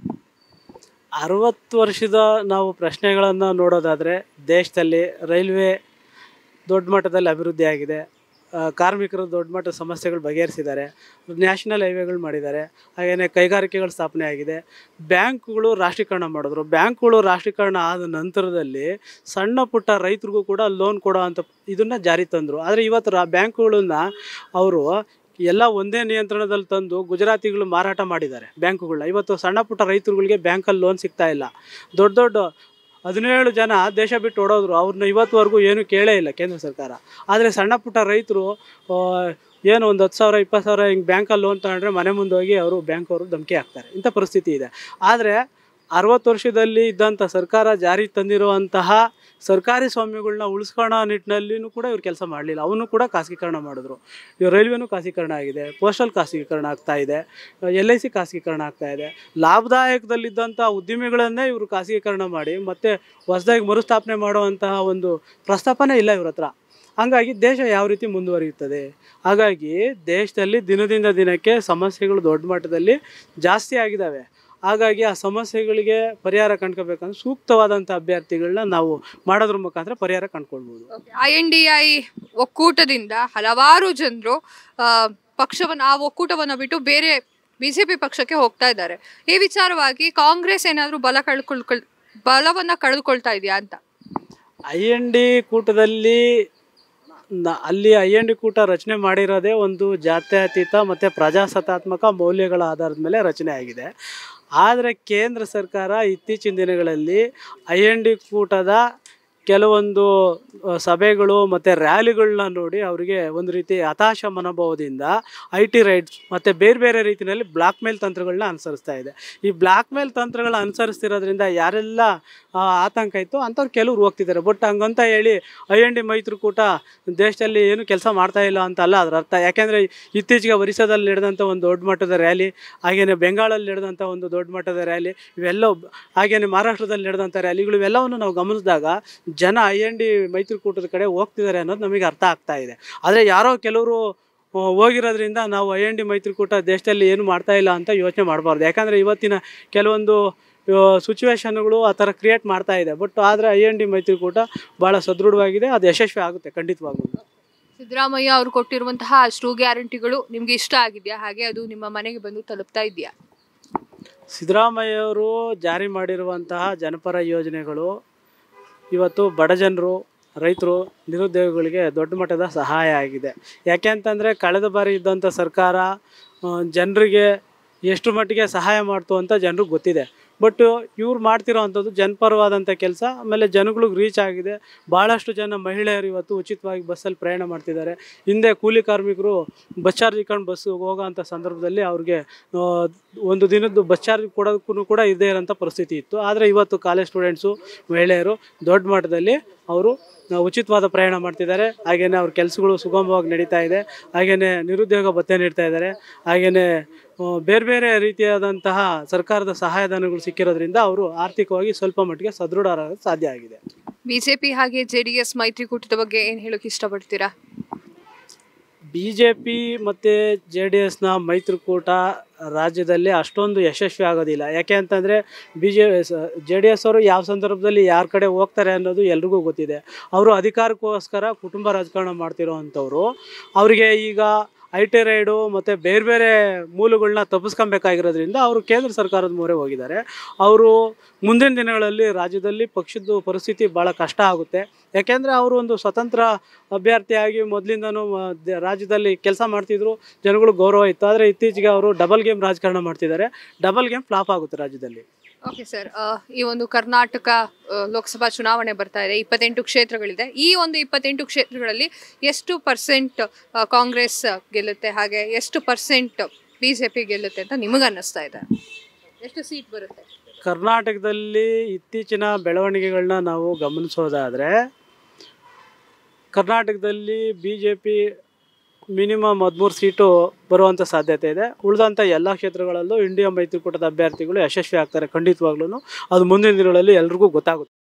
ಅರವತ್ತು ವರ್ಷದ ನಾವು ಪ್ರಶ್ನೆಗಳನ್ನು ನೋಡೋದಾದರೆ ದೇಶದಲ್ಲಿ ರೈಲ್ವೆ ದೊಡ್ಡ ಮಟ್ಟದಲ್ಲಿ ಅಭಿವೃದ್ಧಿ ಆಗಿದೆ ಆ, ಕಾರ್ಮಿಕರು ದೊಡ್ಡ ಮಟ್ಟದ ಸಮಸ್ಯೆಗಳು ಬಗೆಹರಿಸಿದ್ದಾರೆ ನ್ಯಾಷನಲ್ ಹೈವೇಗಳು ಮಾಡಿದ್ದಾರೆ ಹಾಗೆಯೇ ಕೈಗಾರಿಕೆಗಳು ಸ್ಥಾಪನೆ ಆಗಿದೆ ಬ್ಯಾಂಕ್ಗಳು ರಾಷ್ಟ್ರೀಕರಣ ಮಾಡಿದ್ರು ಬ್ಯಾಂಕ್ಗಳು ರಾಷ್ಟ್ರೀಕರಣ ಆದ ನಂತರದಲ್ಲಿ ಸಣ್ಣ ಪುಟ್ಟ ರೈತರಿಗೂ ಕೂಡ ಲೋನ್ ಕೊಡೋ ಅಂಥ ಇದನ್ನು ಜಾರಿ ತಂದರು ಆದರೆ ಇವತ್ತು ರಾ ಬ್ಯಾಂಕ್ಗಳನ್ನ ಅವರು ಎಲ್ಲ ಒಂದೇ ನಿಯಂತ್ರಣದಲ್ಲಿ ತಂದು ಗುಜರಾತಿಗಳು ಮಾರಾಟ ಮಾಡಿದ್ದಾರೆ ಬ್ಯಾಂಕುಗಳನ್ನ ಇವತ್ತು ಸಣ್ಣ ಪುಟ್ಟ ರೈತರುಗಳಿಗೆ ಬ್ಯಾಂಕಲ್ಲಿ ಲೋನ್ ಸಿಗ್ತಾ ಇಲ್ಲ ದೊಡ್ಡ ದೊಡ್ಡ ಹದಿನೇಳು ಜನ ದೇಶ ಬಿಟ್ಟು ಓಡೋದ್ರು ಅವ್ರನ್ನ ಇವತ್ತುವರೆಗೂ ಏನೂ ಕೇಳೇ ಇಲ್ಲ ಕೇಂದ್ರ ಸರ್ಕಾರ ಆದರೆ ಸಣ್ಣ ಪುಟ್ಟ ರೈತರು ಆ, ಏನು ಒಂದು ಹತ್ತು ಸಾವಿರ ಇಪ್ಪತ್ತು ಸಾವಿರ ಹಿಂಗೆ ಬ್ಯಾಂಕಲ್ಲಿ ಲೋನ್ ತಗೊಂಡ್ರೆ ಮನೆ ಮುಂದೆ ಹೋಗಿ ಅವರು ಬ್ಯಾಂಕ್ ಅವರು ಧಮಕಿ ಹಾಕ್ತಾರೆ ಇಂಥ ಪರಿಸ್ಥಿತಿ ಇದೆ ಆದರೆ ಅರವತ್ತು ವರ್ಷದಲ್ಲಿ ಇದ್ದಂಥ ಸರ್ಕಾರ ಜಾರಿ ತಂದಿರುವಂತಹ ಸರ್ಕಾರಿ ಸ್ವಾಮ್ಯಗಳನ್ನ ಉಳಿಸ್ಕೊಳ್ಳೋ ನಿಟ್ಟಿನಲ್ಲಿನೂ ಕೂಡ ಇವ್ರು ಕೆಲಸ ಮಾಡಲಿಲ್ಲ ಅವನು ಕೂಡ ಖಾಸಗೀಕರಣ ಮಾಡಿದ್ರು ಇವ್ರು ರೈಲ್ವೆನೂ ಖಾಸಗೀಕರಣ ಆಗಿದೆ ಪೋಸ್ಟಲ್ ಖಾಸಗೀಕರಣ ಆಗ್ತಾ ಇದೆ ಎಲ್ ಐ ಸಿ ಖಾಸಗೀಕರಣ ಆಗ್ತಾ ಇದೆ ಲಾಭದಾಯಕದಲ್ಲಿದ್ದಂಥ ಉದ್ದಿಮೆಗಳನ್ನೇ ಇವರು ಖಾಸಗೀಕರಣ ಮಾಡಿ ಮತ್ತೆ ಹೊಸದಾಗಿ ಮರುಸ್ಥಾಪನೆ ಮಾಡುವಂತಹ ಒಂದು ಪ್ರಸ್ತಾಪನೇ ಇಲ್ಲ ಇವ್ರ ಹತ್ರ ಹಂಗಾಗಿ ದೇಶ ಯಾವ ರೀತಿ ಮುಂದುವರಿಯುತ್ತದೆ ಹಾಗಾಗಿ ದೇಶದಲ್ಲಿ ದಿನದಿಂದ ದಿನಕ್ಕೆ ಸಮಸ್ಯೆಗಳು ದೊಡ್ಡ ಮಟ್ಟದಲ್ಲಿ ಜಾಸ್ತಿ ಆಗಿದ್ದಾವೆ ಹಾಗಾಗಿ ಆ ಸಮಸ್ಯೆಗಳಿಗೆ ಪರಿಹಾರ ಕಂಡ್ಕೋಬೇಕಂದ್ರೆ ಸೂಕ್ತವಾದಂಥ ಅಭ್ಯರ್ಥಿಗಳನ್ನ ನಾವು ಮಾಡೋದ್ರ ಮುಖಾಂತರ ಪರಿಹಾರ ಕಂಡ್ಕೊಳ್ಬೋದು ಐ ಎನ್ ಡಿ ಐ ಒಕ್ಕೂಟದಿಂದ ಹಲವಾರು ಜನರು ಪಕ್ಷವನ್ನ ಆ ಒಕ್ಕೂಟವನ್ನ ಬಿಟ್ಟು ಬೇರೆ ಬಿಜೆಪಿ ಪಕ್ಷಕ್ಕೆ ಹೋಗ್ತಾ ಇದ್ದಾರೆ ಈ ವಿಚಾರವಾಗಿ ಕಾಂಗ್ರೆಸ್ ಏನಾದ್ರೂ ಬಲ ಕಳ್ಕೊಳ್ ಬಲವನ್ನ ಕಳೆದುಕೊಳ್ತಾ ಇದೆಯಾ ಅಂತ ಐ ಎನ್ ಡಿ ಕೂಟದಲ್ಲಿ ನ- ಅಲ್ಲಿ ಐ ಎನ್ ಡಿ ಕೂಟ ರಚನೆ ಮಾಡಿರೋದೇ ಒಂದು ಜಾತ್ಯತೀತ ಮತ್ತು ಪ್ರಜಾಸತ್ತಾತ್ಮಕ ಮೌಲ್ಯಗಳ ಆಧಾರದ ಮೇಲೆ ರಚನೆ ಆಗಿದೆ ಆದರೆ ಕೇಂದ್ರ ಸರ್ಕಾರ ಇತ್ತೀಚಿನ ದಿನಗಳಲ್ಲಿ ಐ ಎನ್ ಡಿ ಕೂಟದ ಕೆಲವೊಂದು ಅ, ಸಭೆಗಳು ಮತ್ತು ರ್ಯಾಲಿಗಳನ್ನ ನೋಡಿ ಅವರಿಗೆ ಒಂದು ರೀತಿ ಹತಾಶ ಮನೋಭಾವದಿಂದ ಐ ಟಿ ರೈಟ್ಸ್ ಮತ್ತು ಬೇರೆ ಬೇರೆ ರೀತಿಯಲ್ಲಿ ಬ್ಲಾಕ್ ಮೇಲ್ ತಂತ್ರಗಳನ್ನ ಅನುಸರಿಸ್ತಾ ಇದೆ ಈ ಬ್ಲಾಕ್ ಮೇಲ್ ತಂತ್ರಗಳನ್ನ ಅನುಸರಿಸ್ತಿರೋದ್ರಿಂದ ಯಾರೆಲ್ಲ ಆ, ಆತಂಕ ಇತ್ತು ಅಂಥವ್ರು ಕೆಲವ್ರು ಹೋಗ್ತಿದ್ದಾರೆ ಬಟ್ ಹಂಗಂತ ಹೇಳಿ ಐ ಎನ್ ಡಿ ಮೈತ್ರಿಕೂಟ ದೇಶದಲ್ಲಿ ಏನು ಕೆಲಸ ಮಾಡ್ತಾ ಇಲ್ಲ ಅಂತ ಅಲ್ಲ ಅದರ ಅರ್ಥ ಯಾಕೆಂದರೆ ಇತ್ತೀಚೆಗೆ ಒರಿಸ್ಸಾದಲ್ಲಿ ನಡೆದಂಥ ಒಂದು ದೊಡ್ಡ ಮಟ್ಟದ ರ್ಯಾಲಿ ಹಾಗೆಯೇ ಬೆಂಗಾಳಲ್ಲಿ ನಡೆದಂಥ ಒಂದು ದೊಡ್ಡ ಮಟ್ಟದ ರ್ಯಾಲಿ ಇವೆಲ್ಲ ಹಾಗೆಯೇ ಮಹಾರಾಷ್ಟ್ರದಲ್ಲಿ ನಡೆದಂಥ ರ್ಯಾಲಿಗಳು ಇವೆಲ್ಲವನ್ನು ನಾವು ಗಮನಿಸಿದಾಗ ಜನ ಐ ಎನ್ ಡಿ ಮೈತ್ರಿಕೂಟದ ಕಡೆ ಹೋಗ್ತಿದ್ದಾರೆ ಅನ್ನೋದು ನಮಗೆ ಅರ್ಥ ಆಗ್ತಾ ಇದೆ ಆದರೆ ಯಾರೋ ಕೆಲವರು ಆ, ಹೋಗಿರೋದ್ರಿಂದ ನಾವು ಐ ಎನ್ ಡಿ ಮೈತ್ರಿಕೂಟ ದೇಶದಲ್ಲಿ ಏನು ಮಾಡ್ತಾ ಇಲ್ಲ ಅಂತ ಯೋಚನೆ ಮಾಡಬಾರ್ದು ಯಾಕಂದರೆ ಇವತ್ತಿನ ಕೆಲವೊಂದು ಸಿಚುವೇಶನ್ಗಳು ಆ ಥರ ಕ್ರಿಯೇಟ್ ಮಾಡ್ತಾ ಇದೆ ಬಟ್ ಆದರೆ ಐ ಎನ್ ಡಿ ಮೈತ್ರಿಕೂಟ ಭಾಳ ಸದೃಢವಾಗಿದೆ ಅದು ಯಶಸ್ವಿ ಆಗುತ್ತೆ ಖಂಡಿತವಾಗ್ಲೂ ಸಿದ್ದರಾಮಯ್ಯ ಅವರು ಕೊಟ್ಟಿರುವಂತಹ ಅಷ್ಟು ಗ್ಯಾರಂಟಿಗಳು ನಿಮ್ಗೆ ಇಷ್ಟ ಆಗಿದೆಯಾ ಹಾಗೆ ಅದು ನಿಮ್ಮ ಮನೆಗೆ ಬಂದು ತಲುಪ್ತಾ ಇದೆಯಾ ಸಿದ್ದರಾಮಯ್ಯವರು ಜಾರಿ ಮಾಡಿರುವಂತಹ ಜನಪರ ಯೋಜನೆಗಳು ಇವತ್ತು ಬಡ ಜನರು ರೈತರು ನಿರುದ್ಯೋಗಿಗಳಿಗೆ ದೊಡ್ಡ ಮಟ್ಟದ ಸಹಾಯ ಆಗಿದೆ ಯಾಕೆ ಅಂತಂದರೆ ಕಳೆದ ಬಾರಿ ಇದ್ದಂಥ ಸರ್ಕಾರ ಜನರಿಗೆ ಎಷ್ಟು ಮಟ್ಟಿಗೆ ಸಹಾಯ ಮಾಡ್ತು ಅಂತ ಜನರಿಗೆ ಗೊತ್ತಿದೆ ಬಟ್ ಇವ್ರು ಮಾಡ್ತಿರೋ ಅಂಥದ್ದು ಜನಪರವಾದಂಥ ಕೆಲಸ ಆಮೇಲೆ ಜನಗಳಿಗೆ ರೀಚ್ ಆಗಿದೆ ಭಾಳಷ್ಟು ಜನ ಮಹಿಳೆಯರು ಇವತ್ತು ಉಚಿತವಾಗಿ ಬಸ್ಸಲ್ಲಿ ಪ್ರಯಾಣ ಮಾಡ್ತಿದ್ದಾರೆ ಹಿಂದೆ ಕೂಲಿ ಕಾರ್ಮಿಕರು ಬಸ್ ಚಾರ್ಜ್ ಇಟ್ಕೊಂಡು ಬಸ್ ಹೋಗೋ ಅಂಥ ಸಂದರ್ಭದಲ್ಲಿ ಅವ್ರಿಗೆ ಆ, ಒಂದು ದಿನದ್ದು ಬಸ್ ಚಾರ್ಜ್ ಕೊಡೋದಕ್ಕೂ ಕೂಡ ಇದೇ ಇರೋಂಥ ಪರಿಸ್ಥಿತಿ ಇತ್ತು ಆದರೆ ಇವತ್ತು ಕಾಲೇಜ್ ಸ್ಟೂಡೆಂಟ್ಸು ಮಹಿಳೆಯರು ದೊಡ್ಡ ಮಟ್ಟದಲ್ಲಿ ಅವರು ಉಚಿತವಾದ ಪ್ರಯಾಣ ಮಾಡ್ತಿದ್ದಾರೆ ಹಾಗೆಯೇ ಅವ್ರ ಕೆಲಸಗಳು ಸುಗಮವಾಗಿ ನಡೀತಾ ಇದೆ ಹಾಗೆಯೇ ನಿರುದ್ಯೋಗ ಭತ್ಯೆ ನೀಡ್ತಾ ಇದ್ದಾರೆ ಹಾಗೆಯೇ ಬೇರೆ ಬೇರೆ ರೀತಿಯಾದಂತಹ ಸರ್ಕಾರದ ಸಹಾಯಧನಗಳು ಸಿಕ್ಕಿರೋದ್ರಿಂದ ಅವರು ಆರ್ಥಿಕವಾಗಿ ಸ್ವಲ್ಪ ಮಟ್ಟಿಗೆ ಸದೃಢರಾಗಲು ಸಾಧ್ಯ ಆಗಿದೆ ಬಿಜೆಪಿ ಹಾಗೆ ಜೆಡಿಎಸ್ ಮೈತ್ರಿಕೂಟದ ಬಗ್ಗೆ ಏನ್ ಹೇಳೋಕೆ ಇಷ್ಟಪಡ್ತೀರಾ ಬಿ ಜೆ ಪಿ ಮತ್ತು ಜೆ ಡಿ ಎಸ್ನ ಮೈತ್ರಿಕೂಟ ರಾಜ್ಯದಲ್ಲಿ ಅಷ್ಟೊಂದು ಯಶಸ್ವಿ ಆಗೋದಿಲ್ಲ ಯಾಕೆ ಅಂತಂದರೆ B J J D S ಅವರು ಯಾವ ಸಂದರ್ಭದಲ್ಲಿ ಯಾರ ಕಡೆ ಹೋಗ್ತಾರೆ ಅನ್ನೋದು ಎಲ್ರಿಗೂ ಗೊತ್ತಿದೆ ಅವರು ಅಧಿಕಾರಕ್ಕೋಸ್ಕರ ಕುಟುಂಬ ರಾಜಕಾರಣ ಮಾಡ್ತಿರೋ ಅಂಥವ್ರು ಅವರಿಗೆ ಈಗ ಐ ಟಿ ರೈಡು ಮತ್ತು ಬೇರೆ ಬೇರೆ ಮೂಲಗಳನ್ನ ತಪ್ಪಿಸ್ಕೊಬೇಕಾಗಿರೋದ್ರಿಂದ ಅವರು ಕೇಂದ್ರ ಸರ್ಕಾರದ ಮೊರೆ ಹೋಗಿದ್ದಾರೆ ಅವರು ಮುಂದಿನ ದಿನಗಳಲ್ಲಿ ರಾಜ್ಯದಲ್ಲಿ ಪಕ್ಷದ ಪರಿಸ್ಥಿತಿ ಭಾಳ ಕಷ್ಟ ಆಗುತ್ತೆ ಯಾಕೆಂದರೆ ಅವರು ಒಂದು ಸ್ವತಂತ್ರ ಅಭ್ಯರ್ಥಿಯಾಗಿ ಮೊದಲಿಂದನೂ ರಾಜ್ಯದಲ್ಲಿ ಕೆಲಸ ಮಾಡ್ತಿದ್ರು ಜನಗಳು ಗೌರವ ಇತ್ತು ಆದರೆ ಇತ್ತೀಚೆಗೆ ಅವರು ಡಬಲ್ ಗೇಮ್ ರಾಜಕಾರಣ ಮಾಡ್ತಿದ್ದಾರೆ ಡಬಲ್ ಗೇಮ್ ಫ್ಲಾಪ್ ಆಗುತ್ತೆ ರಾಜ್ಯದಲ್ಲಿ ಓಕೆ ಸರ್ ಈ ಒಂದು ಕರ್ನಾಟಕ ಆ, ಲೋಕಸಭಾ ಚುನಾವಣೆ ಬರ್ತಾ ಇದೆ ಇಪ್ಪತ್ತೆಂಟು ಕ್ಷೇತ್ರಗಳಿದೆ ಈ ಒಂದು ಇಪ್ಪತ್ತೆಂಟು ಕ್ಷೇತ್ರಗಳಲ್ಲಿ ಎಷ್ಟು ಪರ್ಸೆಂಟ್ ಕಾಂಗ್ರೆಸ್ ಗೆಲ್ಲುತ್ತೆ ಹಾಗೆ ಎಷ್ಟು ಪರ್ಸೆಂಟ್ ಬಿಜೆಪಿ ಗೆಲ್ಲುತ್ತೆ ಅಂತ ನಿಮಗೆ ಅನ್ನಿಸ್ತಾ ಇದೆ ಎಷ್ಟು ಸೀಟ್ ಬರುತ್ತೆ ಕರ್ನಾಟಕದಲ್ಲಿ ಇತ್ತೀಚಿನ ಬೆಳವಣಿಗೆಗಳನ್ನ ನಾವು ಗಮನಿಸೋದಾದರೆ ಕರ್ನಾಟಕದಲ್ಲಿ ಬಿ ಜೆ ಪಿ ಮಿನಿಮಮ್ ಹದಿಮೂರು ಸೀಟು ಬರುವಂಥ ಸಾಧ್ಯತೆ ಇದೆ ಉಳಿದಂಥ ಎಲ್ಲ ಕ್ಷೇತ್ರಗಳಲ್ಲೂ ಇಂಡಿಯಾ ಮೈತ್ರಿಕೂಟದ ಅಭ್ಯರ್ಥಿಗಳು ಯಶಸ್ವಿ ಆಗ್ತಾರೆ ಖಂಡಿತವಾಗ್ಲೂ ಅದು ಮುಂದಿನ ದಿನಗಳಲ್ಲಿ ಎಲ್ರಿಗೂ ಗೊತ್ತಾಗುತ್ತೆ